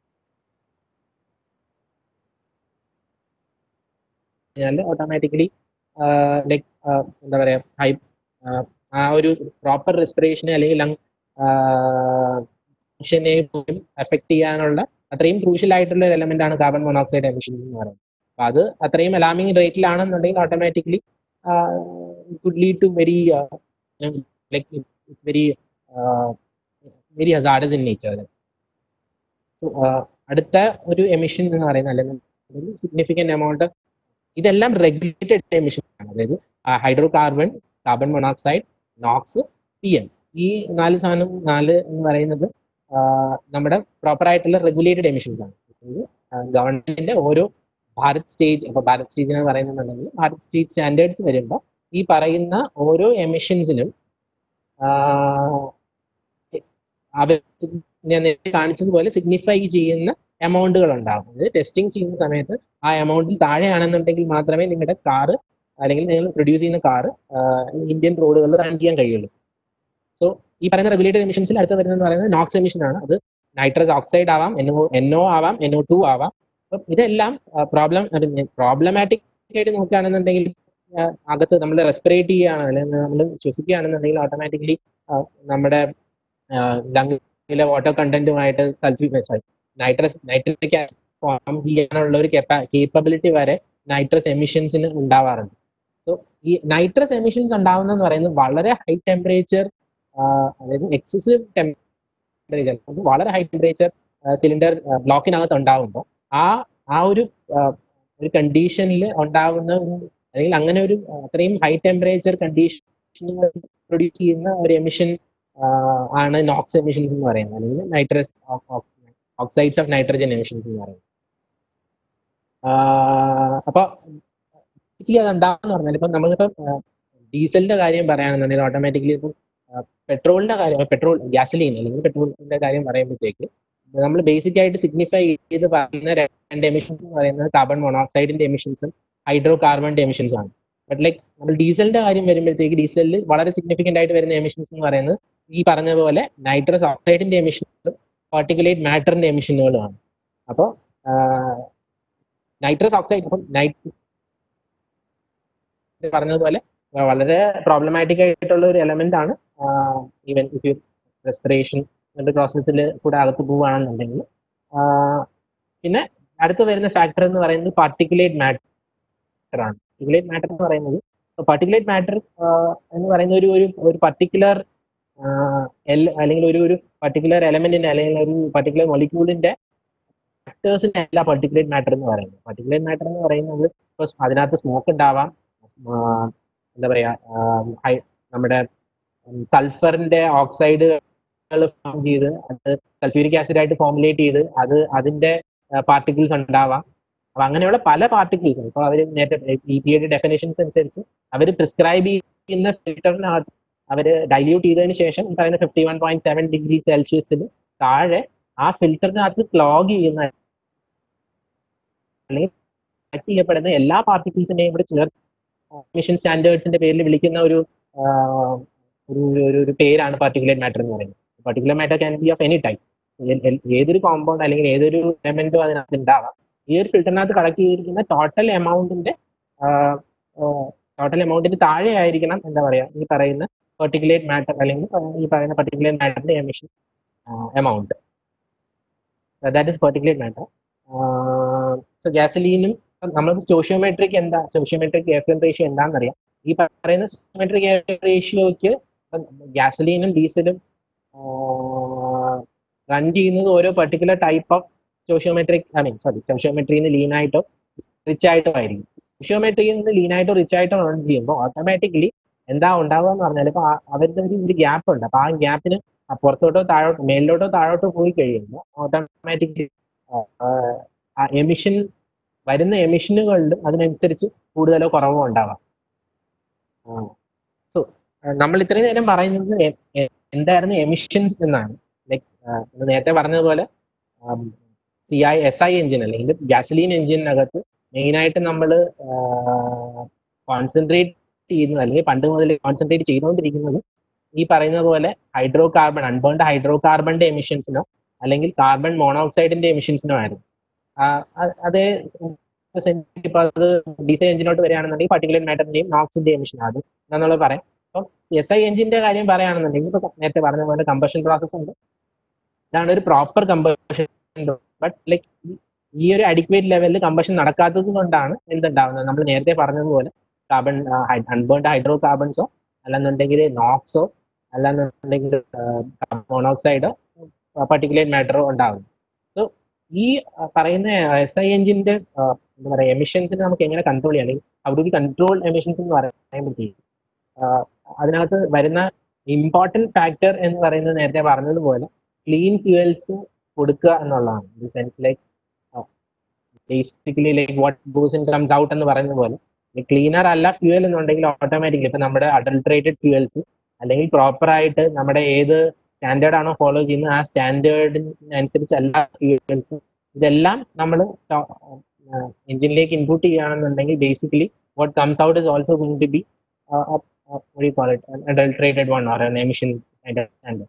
ഓട്ടോമാറ്റിക്കലി ലൈക്ക് എന്താ പറയാ ഹൈ ആ ഒരു പ്രോപ്പർ റെസ്പിറേഷനെ അല്ലെങ്കിൽ ലങ് ഫംഗ്ഷനെ പോലും എഫക്ട് ചെയ്യാനുള്ള അത്രയും ക്രൂഷ്യൽ ആയിട്ടുള്ള ഒരു എലമെന്റ് ആണ് കാർബൺ മോണോക്സൈഡ് എമിഷൻ എന്ന് പറയുന്നത് അപ്പൊ അത് അത്രയും അലാമിംഗ് റേറ്റിലാണെന്നുണ്ടെങ്കിൽ automatically could lead to very like it's very very hazardous in nature so അടുത്ത ഒരു എമിഷൻ എന്ന് പറയുന്നത് അല്ലെങ്കിൽ സിഗ്നിഫിക്കൻറ്റ് എമൗണ്ട് ഇതെല്ലാം റെഗുലേറ്റഡ് എമിഷൻ ആണ് അതായത് hydrocarbon carbon monoxide NOx P M ഈ നാല് സാധനം നാല് എന്ന് പറയുന്നത് നമ്മുടെ പ്രോപ്പർ ആയിട്ടുള്ള റെഗുലേറ്റഡ് എമിഷൻസ് ആണ് ഗവൺമെന്റിന്റെ ഓരോ ഭാരത് സ്റ്റേജ് അപ്പൊ ഭാരത് സ്റ്റേജ് എന്ന് പറയുന്നുണ്ടെങ്കിൽ ഭാരത് സ്റ്റേജ് സ്റ്റാൻഡേർഡ്സ് വരുമ്പോൾ ഈ പറയുന്ന ഓരോ എമിഷൻസിനും അവർ ഞാൻ നേരത്തെ കാണിച്ചതുപോലെ സിഗ്നിഫൈ ചെയ്യുന്ന എമൗണ്ടുകൾ ഉണ്ടാകും അതായത് ടെസ്റ്റിംഗ് ചെയ്യുന്ന സമയത്ത് ആ എമൗണ്ടിൽ താഴെയാണെന്നുണ്ടെങ്കിൽ മാത്രമേ നിങ്ങളുടെ കാറ് അല്ലെങ്കിൽ നിങ്ങൾ പ്രൊഡ്യൂസ് ചെയ്യുന്ന കാറ് ഇന്ത്യൻ റോഡുകളിൽ റൺ ചെയ്യാൻ കഴിയുള്ളൂ സോ ഈ പറയുന്ന റെഗുലേറ്റഡ് എമിഷൻസിൽ അടുത്ത് വരുന്നത് പറയുന്നത് നോക്സ് എമിഷൻ ആണ് അത് നൈട്രസ് ഓക്സൈഡ് ആവാം എൻഒ എൻഒ ആവാം എൻഒ ടു ആവാം അപ്പം ഇതെല്ലാം പ്രോബ്ലം പ്രോബ്ലമാറ്റിക് ആയിട്ട് നോക്കുകയാണെന്നുണ്ടെങ്കിൽ ആ, അകത്ത് നമ്മൾ റെസ്പിറേറ്റ് ചെയ്യുകയാണ് അല്ലെങ്കിൽ നമ്മൾ ശ്വസിക്കുകയാണെന്നുണ്ടെങ്കിൽ ഓട്ടോമാറ്റിക്കലി നമ്മുടെ ലങ്ങിലെ വാട്ടർ കണ്ടന്റുമായിട്ട് sulphur sorry nitrous nitric form ചെയ്യാനുള്ള ഒരു കേപ്പബിലിറ്റി വരെ നൈട്രസ് എമിഷൻസിന് ഉണ്ടാവാറുണ്ട് സോ ഈ നൈട്രസ് എമിഷൻസ് ഉണ്ടാവുന്നതെന്ന് പറയുന്നത് വളരെ ഹൈ ടെമ്പറേച്ചർ അതായത് എക്സസീവ് ടെമ്പറേച്ചർ വളരെ ഹൈ ടെമ്പറേച്ചർ സിലിണ്ടർ ബ്ലോക്കിനകത്ത് ഉണ്ടാകുമ്പോൾ ആ ആ ഒരു ആ, ഒരു കണ്ടീഷനിൽ ഉണ്ടാകുന്ന ഒരു അല്ലെങ്കിൽ അങ്ങനെ ഒരു ആ, അത്രയും ഹൈ ടെമ്പറേച്ചർ കണ്ടീഷൻ പ്രൊഡ്യൂസ് ചെയ്യുന്ന ഒരു എമിഷൻ ആണ് നോക്സ് എമിഷൻസ് എന്ന് പറയുന്നത് അല്ലെങ്കിൽ nitrous oxides of nitrogen emissions എന്ന് പറയുന്നത് അപ്പോൾ അത് ഉണ്ടാകുന്ന പറഞ്ഞാൽ ഇപ്പം നമ്മളിപ്പം ഡീസലിന്റെ കാര്യം പറയുകയാണെന്നുണ്ടെങ്കിൽ ഓട്ടോമാറ്റിക്കലി ഇപ്പം പെട്രോളിന്റെ കാര്യം പെട്രോൾ ഗ്യാസലീൻ അല്ലെങ്കിൽ പെട്രോളിന്റെ കാര്യം പറയുമ്പോഴത്തേക്ക് നമ്മൾ ബേസിക് ആയിട്ട് സിഗ്നിഫൈ ചെയ്ത് പറയുന്ന രണ്ട് എമിഷൻസ് എന്ന് പറയുന്നത് കാർബൺ മോണോക്സൈഡിന്റെ എമിഷൻസും ഹൈഡ്രോ കാർബണിന്റെ എമിഷൻസും ആണ് ബട്ട് ലൈക്ക് നമ്മൾ ഡീസലിന്റെ കാര്യം വരുമ്പോഴത്തേക്ക് ഡീസലിൽ വളരെ സിഗ്നിഫിക്കന്റ് ആയിട്ട് വരുന്ന എമിഷൻസ് എന്ന് പറയുന്നത് ഈ പറഞ്ഞ പോലെ നൈട്രസ് ഓക്സൈഡിന്റെ എമിഷൻസും പാർട്ടിക്കുലേറ്റ് മാറ്ററിന്റെ എമിഷനുകളുമാണ് അപ്പോൾ നൈട്രസ് ഓക്സൈഡ് അപ്പം നൈറ്റ് പറഞ്ഞതുപോലെ ആ, വളരെ പ്രോബ്ലമാറ്റിക് ആയിട്ടുള്ള ഒരു എലമെന്റ് ആണ് ഈവൻ ഇഫ് യു റെസ്പിറേഷൻ പ്രോസസ്സിൽ കൂടെ അകത്ത് പോവുകയാണെന്നുണ്ടെങ്കിൽ ആ, പിന്നെ അടുത്ത് വരുന്ന ഫാക്ടർ എന്ന് പറയുന്നത് പാർട്ടിക്കുലേറ്റ് മാറ്റർ ആണ് പാർട്ടിക്കുലേറ്റ് മാറ്റർ എന്ന് പറയുന്നത് പാർട്ടിക്കുലേറ്റ് മാറ്റർ എന്ന് പറയുന്ന ഒരു ഒരു ഒരു പർട്ടിക്കുലർ എൽ അല്ലെങ്കിൽ ഒരു ഒരു പർട്ടിക്കുലർ എലമെന്റിന്റെ അല്ലെങ്കിൽ ഒരു പർട്ടിക്കുലർ മൊളിക്യൂളിന്റെ ഫാക്ടേഴ്സിന്റെ അല്ല പർട്ടിക്കുലേറ്റ് മാറ്റർ എന്ന് പറയുന്നത് പർട്ടിക്കുലേറ്റ് മാറ്റർ എന്ന് പറയുന്നത് ഇപ്പൊ അതിനകത്ത് സ്മോക്ക് ഉണ്ടാവാം ആ, എന്താ പറയാ ആ, ഹൈ- നമ്മുടെ സൾഫറിന്റെ ഓക്സൈഡുകൾ ഫോം ചെയ്ത് അത് സൾഫ്യൂരിക് ആസിഡ് ആയിട്ട് ഫോമുലേറ്റ് ചെയ്ത് അത് അതിന്റെ പാർട്ടിക്കിൾസ് ഉണ്ടാവാം അപ്പൊ അങ്ങനെയുള്ള പല പാർട്ടിക്കിൾസും ഇപ്പൊ അവർ നേരത്തെ ഇ പി യുടെ ഡെഫിനേഷൻസ് അനുസരിച്ച് അവർ പ്രിസ്ക്രൈബ് ചെയ്യുന്ന ഫിൽറ്ററിനകത്ത് അവർ ഡൈല്യൂട്ട് ചെയ്തതിന് ശേഷം ഈ പറയുന്ന fifty one point seven degree സെൽഷ്യസിൽ താഴെ ആ ഫിൽറ്ററിനകത്ത് ക്ലോഗ് ചെയ്യുന്ന അല്ലെങ്കിൽ കളക്ട് ചെയ്യപ്പെടുന്ന എല്ലാ പാർട്ടിക്കിൾസിനെയും ഇവിടെ ചേർത്ത് മിഷൻ സ്റ്റാൻഡേർഡ്സിന്റെ പേരിൽ വിളിക്കുന്ന ഒരു ആ, ഒരു ഒരു ഒരു പേരാണ് പാർട്ടിക്കുലേറ്റ് മാറ്റർ എന്ന് പറയുന്നത് particular matter can be of any type ഏതൊരു കോമ്പൗണ്ട് അല്ലെങ്കിൽ ഏതൊരു എലമെന്റോ അതിനകത്ത് ഉണ്ടാവാം ഈ ഒരു ഫിൽറ്ററിനകത്ത് കളക്ട് ചെയ്തിരിക്കുന്ന ടോട്ടൽ എമൗണ്ടിന്റെ ടോട്ടൽ എമൗണ്ടിന് താഴെ ആയിരിക്കണം എന്താ പറയാ ഈ പറയുന്ന പെർട്ടിക്കുലേറ്റ് മാറ്റർ അല്ലെങ്കിൽ ഈ പറയുന്ന പർട്ടിക്കുലർ മാറ്ററിന്റെ emission amount that is particulate matter so ഗ്യാസലീനും നമ്മൾ സ്റ്റോഷ്യോമെട്രിക് എന്താ സ്റ്റോഷ്യോമെട്രിക് എയർ റേഷ്യോ എന്താണെന്നറിയാം ഈ പറയുന്ന സ്റ്റോഷ്യോമെട്രിക് എയർ റേഷ്യോയ്ക്ക് ഗ്യാസലീനും ഡീസലും റൺ ചെയ്യുന്നത് ഓരോ particular type of stoichiometric I mean sorry സ്റ്റോഷ്യോമെട്രിന്ന് ലീൻ ആയിട്ടോ റിച്ച് ആയിട്ടോ ആയിരിക്കും സ്റ്റോഷ്യോമെട്രിയിൽ നിന്ന് ലീൻ ആയിട്ടോ റിച്ച് ആയിട്ടോ റൺ ചെയ്യുമ്പോൾ ഓട്ടോമാറ്റിക്കലി എന്താ ഉണ്ടാവുക എന്ന് പറഞ്ഞാൽ ഇപ്പൊ അവരുടെ ഒരു ഒരു ഗ്യാപ്പ് ഉണ്ട് അപ്പൊ ആ ഗ്യാപ്പിന് പുറത്തോട്ടോ താഴോട്ടോ മേലിലോട്ടോ താഴോട്ടോ പോയി കഴിയുമ്പോൾ ഓട്ടോമാറ്റിക്കലി ആ എമിഷൻ വരുന്ന എമിഷനുകളിലും അതിനനുസരിച്ച് കൂടുതലോ കുറവോ ഉണ്ടാവാം സോ നമ്മൾ ഇത്രയും നേരം പറയുന്നത് എ- എ- എന്തായിരുന്നു എമിഷൻസ് എന്നാണ് ലൈക്ക് നേരത്തെ പറഞ്ഞതുപോലെ C I S I engine അല്ലെങ്കിൽ ഗ്യാസലീൻ എഞ്ചിനകത്ത് മെയിനായിട്ട് നമ്മൾ കോൺസെൻട്രേറ്റ് ചെയ്യുന്നത് അല്ലെങ്കിൽ പണ്ട് മുതൽ കോൺസെൻട്രേറ്റ് ചെയ്തുകൊണ്ടിരിക്കുന്നത് ഈ പറയുന്ന പോലെ ഹൈഡ്രോ കാർബൺ അൺബേൺഡ് ഹൈഡ്രോ കാർബണിന്റെ എമിഷൻസിനോ അല്ലെങ്കിൽ കാർബൺ മോണോക്സൈഡിന്റെ എമിഷൻസിനോ ആയിരുന്നു ആ, അ- അതേ ഇപ്പൊ അത് ഡീസൽ എഞ്ചിനോട്ട് വരികയാണെന്നുണ്ടെങ്കിൽ പർട്ടിക്കുലർ മാറ്ററിന്റെയും നോക്സിന്റെ എമിഷൻ അത് എന്നുള്ളത് പറയാം അപ്പം എസ് ഐ എഞ്ചിന്റെ കാര്യം പറയുകയാണെന്നുണ്ടെങ്കിൽ ഇപ്പൊ നേരത്തെ പറഞ്ഞ പോലെ കമ്പഷൻ പ്രോസസ് ഉണ്ട് ഇതാണ് ഒരു പ്രോപ്പർ കമ്പഷൻ ബട്ട് ലൈക്ക് ഈ ഒരു അഡിക്വേറ്റ് ലെവലിൽ കമ്പഷൻ നടക്കാത്തത് കൊണ്ടാണ് എന്തുണ്ടാവുന്നത് നമ്മൾ നേരത്തെ പറഞ്ഞതുപോലെ കാർബൺ അൺബേൺഡ് ഹൈഡ്രോ കാർബൺസോ അല്ലെന്നുണ്ടെങ്കിൽ നോക്സോ അല്ലാന്നുണ്ടെങ്കിൽ മോണോക്സൈഡോ പർട്ടിക്കുലേറ്റ് മാറ്ററോ ഉണ്ടാകുന്നു സോ ഈ ആ, പറയുന്ന എസ് ഐ എഞ്ചിന്റെ എന്താ പറയുക എമിഷൻസിനെ നമുക്ക് എങ്ങനെ കൺട്രോൾ ചെയ്യാം അല്ലെങ്കിൽ how do we control emissions എന്ന് പറയുമ്പോഴത്തേക്ക് അതിനകത്ത് വരുന്ന ഇമ്പോർട്ടൻറ്റ് ഫാക്ടർ എന്ന് പറയുന്നത് നേരത്തെ പറഞ്ഞതുപോലെ ക്ലീൻ ഫ്യൂവൽസ് കൊടുക്കുക എന്നുള്ളതാണ് in sense like basically like what goes in comes out എന്ന് പറയുന്ന പോലെ ക്ലീനർ അല്ല ഫ്യൂവൽ എന്നുണ്ടെങ്കിൽ ഓട്ടോമാറ്റിക്കലി ഇപ്പൊ നമ്മുടെ അഡൾട്രേറ്റഡ് ഫ്യൂവൽസ് അല്ലെങ്കിൽ പ്രോപ്പർ ആയിട്ട് നമ്മുടെ ഏത് സ്റ്റാൻഡേർഡ് ആണോ ഫോളോ ചെയ്യുന്നത് ആ സ്റ്റാൻഡേർഡിനനുസരിച്ച് എല്ലാ ഫ്യൂവൽസും ഇതെല്ലാം നമ്മൾ എഞ്ചിനിലേക്ക് ഇൻപുട്ട് ചെയ്യുകയാണെന്നുണ്ടെങ്കിൽ basically what comes out is also going to be adulterated one or emission standard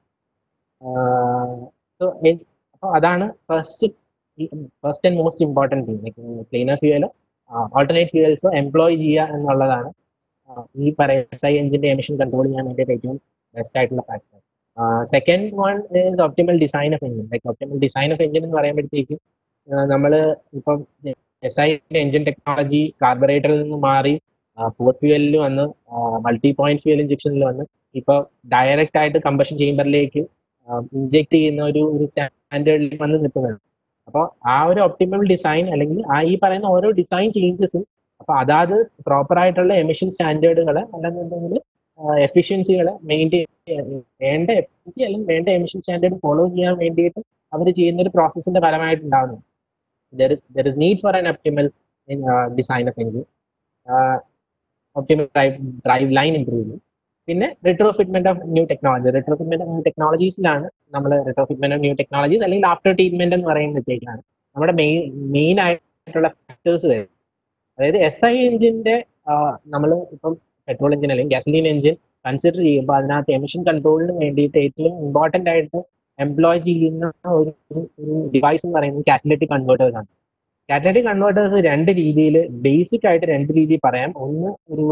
so അപ്പോൾ അതാണ് first first and most important thing cleaner fuel alternate ഫ്യൂവൽസോ എംപ്ലോയ് ചെയ്യുക എന്നുള്ളതാണ് ഈ പറയുന്ന എസ് ഐ എഞ്ചിന്റെ എമിഷൻ കൺട്രോൾ ചെയ്യാൻ വേണ്ടിയിട്ട് ഏറ്റവും ബെസ്റ്റ് ആയിട്ടുള്ള factor second one is optimal design of engine like optimal design of engine എന്ന് പറയുമ്പോഴത്തേക്കും നമ്മൾ ഇപ്പം എസ് ഐ എഞ്ചിൻ ടെക്നോളജി കാർബറേറ്ററിൽ നിന്ന് മാറി പോർട്ട് ഫ്യൂവലിൽ വന്ന് മൾട്ടി പോയിന്റ് ഫ്യൂവൽ ഇഞ്ചക്ഷനിൽ വന്ന് ഇപ്പോൾ ഡയറക്റ്റ് ആയിട്ട് കമ്പഷൻ ചേമ്പറിലേക്ക് ഇഞ്ചെക്ട് ചെയ്യുന്ന ഒരു ഒരു സ്റ്റാൻഡേർഡിൽ വന്ന് നിൽക്കുന്നത് അപ്പോൾ ആ ഒരു ഒപ്റ്റിമൽ ഡിസൈൻ അല്ലെങ്കിൽ ആ ഈ പറയുന്ന ഓരോ ഡിസൈൻ ചേഞ്ചസും അപ്പൊ അതാത് പ്രോപ്പർ ആയിട്ടുള്ള എമിഷൻ സ്റ്റാൻഡേർഡുകളെ അല്ലെന്നുണ്ടെങ്കിൽ എഫിഷ്യൻസികളെ മെയിൻറ്റെയിൻ വേണ്ട എഫിഷ്യൻസി അല്ലെങ്കിൽ വേണ്ട എമിഷൻ സ്റ്റാൻഡേർഡ് ഫോളോ ചെയ്യാൻ വേണ്ടിയിട്ട് അവർ ചെയ്യുന്ന ഒരു പ്രോസസ്സിന്റെ ഫലമായിട്ടുണ്ടാകുന്നു there is need for an optimal design of engine optimal drive drive line improvement പിന്നെ retrofitment of new technology retrofitment of new ടെക്നോളജീസിലാണ് നമ്മൾ retrofitment of new technologies അല്ലെങ്കിൽ ആഫ്റ്റർ ട്രീറ്റ്മെന്റ് എന്ന് പറയുമ്പോഴത്തേക്കാണ് നമ്മുടെ മെയിൻ മെയിൻ ആയിട്ടുള്ള factors വരും അതായത് എസ് ഐ എഞ്ചിന്റെ നമ്മൾ ഇപ്പം പെട്രോൾ എഞ്ചിൻ അല്ലെങ്കിൽ ഗ്യാസലീൻ എഞ്ചിൻ കൺസിഡർ ചെയ്യുമ്പോൾ അതിനകത്ത് എമിഷൻ കൺട്രോളിന് വേണ്ടിയിട്ട് ഏറ്റവും ഇമ്പോർട്ടൻ്റ് ആയിട്ട് എംപ്ലോയ് ചെയ്യുന്ന ഒരു ഒരു ഡിവൈസ് എന്ന് പറയുന്നത് കാറ്റലറ്റിക് കൺവേർട്ടേഴ്സ് ആണ് കാറ്റലറ്റിക് കൺവേർട്ടേഴ്സ് രണ്ട് രീതിയിൽ ബേസിക് ആയിട്ട് രണ്ട് രീതിയിൽ പറയാം ഒന്ന് ഒരു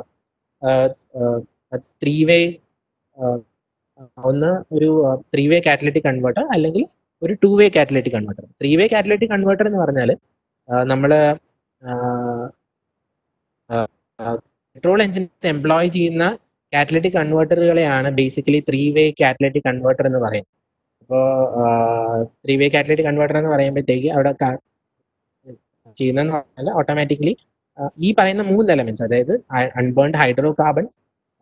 ത്രീ വേ ഒന്ന് ഒരു ത്രീ വേ കാറ്റലറ്റിക് കൺവേർട്ടർ അല്ലെങ്കിൽ ഒരു two way catalytic converter three way catalytic converter എന്ന് പറഞ്ഞാൽ നമ്മൾ പെട്രോൾ എഞ്ചിൻ എംപ്ലോയ് ചെയ്യുന്ന കാറ്റലറ്റിക് കൺവേർട്ടറുകളെയാണ് basically three way catalytic converter എന്ന് പറയുന്നത് അപ്പോൾ ത്രീ വേ കാറ്റലറ്റിക് കൺവേർട്ടർ എന്ന് പറയുമ്പോഴത്തേക്ക് അവിടെ ചെയ്യുന്നതെന്ന് പറഞ്ഞാൽ ഓട്ടോമാറ്റിക്കലി ഈ പറയുന്ന മൂന്ന് എലമെന്റ്സ് അതായത് unburned hydrocarbons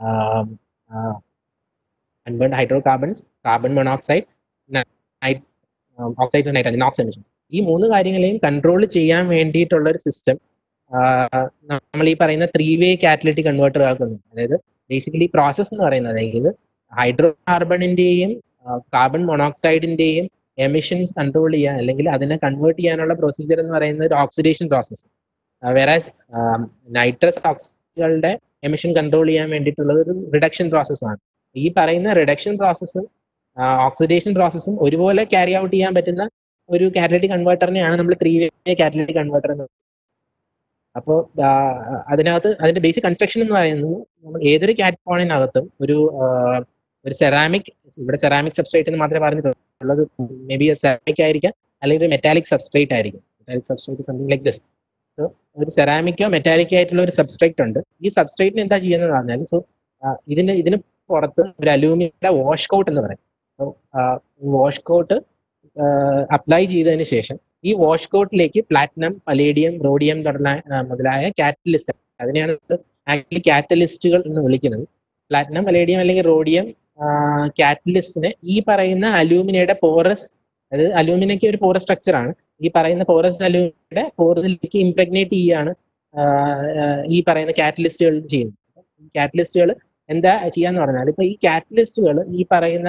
unburned hydrocarbons carbon monoxide oxides of nitrogen NOx emissions ഈ മൂന്ന് കാര്യങ്ങളെയും കൺട്രോൾ ചെയ്യാൻ വേണ്ടിയിട്ടുള്ള ഒരു സിസ്റ്റം നമ്മൾ ഈ പറയുന്ന ത്രീ വേ കാറ്റലറ്റിക് കൺവേർട്ടറുകൾക്കുണ്ട് അതായത് ബേസിക്കലി പ്രോസസ് എന്ന് പറയുന്നത് അതായത് ഹൈഡ്രോ കാർബണിന്റെയും കാർബൺ മൊണോക്സൈഡിന്റെയും എമിഷൻസ് കൺട്രോൾ ചെയ്യാൻ അല്ലെങ്കിൽ അതിനെ കൺവേർട്ട് ചെയ്യാനുള്ള പ്രൊസീജിയർ എന്ന് പറയുന്നത് ഒരു ഓക്സിഡേഷൻ പ്രോസസ്സ് വേറെ നൈട്രസ് ഓക്സിഡുകളുടെ എമിഷൻ കൺട്രോൾ ചെയ്യാൻ വേണ്ടിയിട്ടുള്ളത് ഒരു റിഡക്ഷൻ പ്രോസസ്സാണ് ഈ പറയുന്ന റിഡക്ഷൻ പ്രോസസ്സും ഓക്സിഡേഷൻ പ്രോസസ്സും ഒരുപോലെ ക്യാരി ഔട്ട് ചെയ്യാൻ പറ്റുന്ന ഒരു കാറ്റലറ്റിക് കൺവേർട്ടറിനെയാണ് നമ്മൾ ത്രീ വേ കാറ്റലറ്റിക് കൺവേർട്ടർ എന്ന് അപ്പോൾ അതിനകത്ത് അതിന്റെ ബേസിക് കൺസ്ട്രക്ഷൻ എന്ന് പറയുന്നത് നമ്മൾ ഏതൊരു കാറ്റ് ഫോണിനകത്തും ഒരു ഒരു സെറാമിക് ഇവിടെ സെറാമിക് സബ്സ്ട്രേറ്റ് എന്ന് മാത്രമേ പറഞ്ഞിട്ടുള്ളത് മേ ബി സെറാമിക് ആയിരിക്കാം അല്ലെങ്കിൽ ഒരു മെറ്റാലിക് സബ്സ്ട്രേറ്റ് ആയിരിക്കും metallic substrate something like this so ഒരു സെറാമിക്കോ മെറ്റാലിക്കോ ആയിട്ടുള്ള ഒരു സബ്സ്ട്രേറ്റ് ഉണ്ട് ഈ സബ്സ്ട്രേറ്റിന് എന്താ ചെയ്യുന്നത് പറഞ്ഞാൽ സോ ഇതിന് ഇതിന് പുറത്ത് ഒരു അലൂമിനിയുടെ വാഷ് കോട്ട് എന്ന് പറയും വാഷ് കോട്ട് അപ്ലൈ ചെയ്തതിന് ശേഷം ഈ വാഷ് കോട്ടിലേക്ക് പ്ലാറ്റിനം പലേഡിയം റോഡിയം മുതലായ കാറ്റലിസ്റ്റ് അതിനെയാണ് ആക്ച്വലി കാറ്റലിസ്റ്റുകൾ എന്ന് വിളിക്കുന്നത് പ്ലാറ്റിനം പലേഡിയം അല്ലെങ്കിൽ റോഡിയം കാറ്റലിസ്റ്റിനെ ഈ പറയുന്ന അലൂമിനിയുടെ പോറസ് അതായത് അലൂമിനയ്ക്ക് ഒരു പോറസ് സ്ട്രക്ചർ ആണ് ഈ പറയുന്ന പോറസ് അലൂമിനിയുടെ പോറസിലേക്ക് ഇംപ്രഗ്നേറ്റ് ചെയ്യാണ് ഈ പറയുന്ന കാറ്റലിസ്റ്റുകൾ ചെയ്യുന്നത് കാറ്റലിസ്റ്റുകൾ എന്താ ചെയ്യാന്ന് പറഞ്ഞാൽ ഇപ്പൊ ഈ കാറ്റലിസ്റ്റുകൾ ഈ പറയുന്ന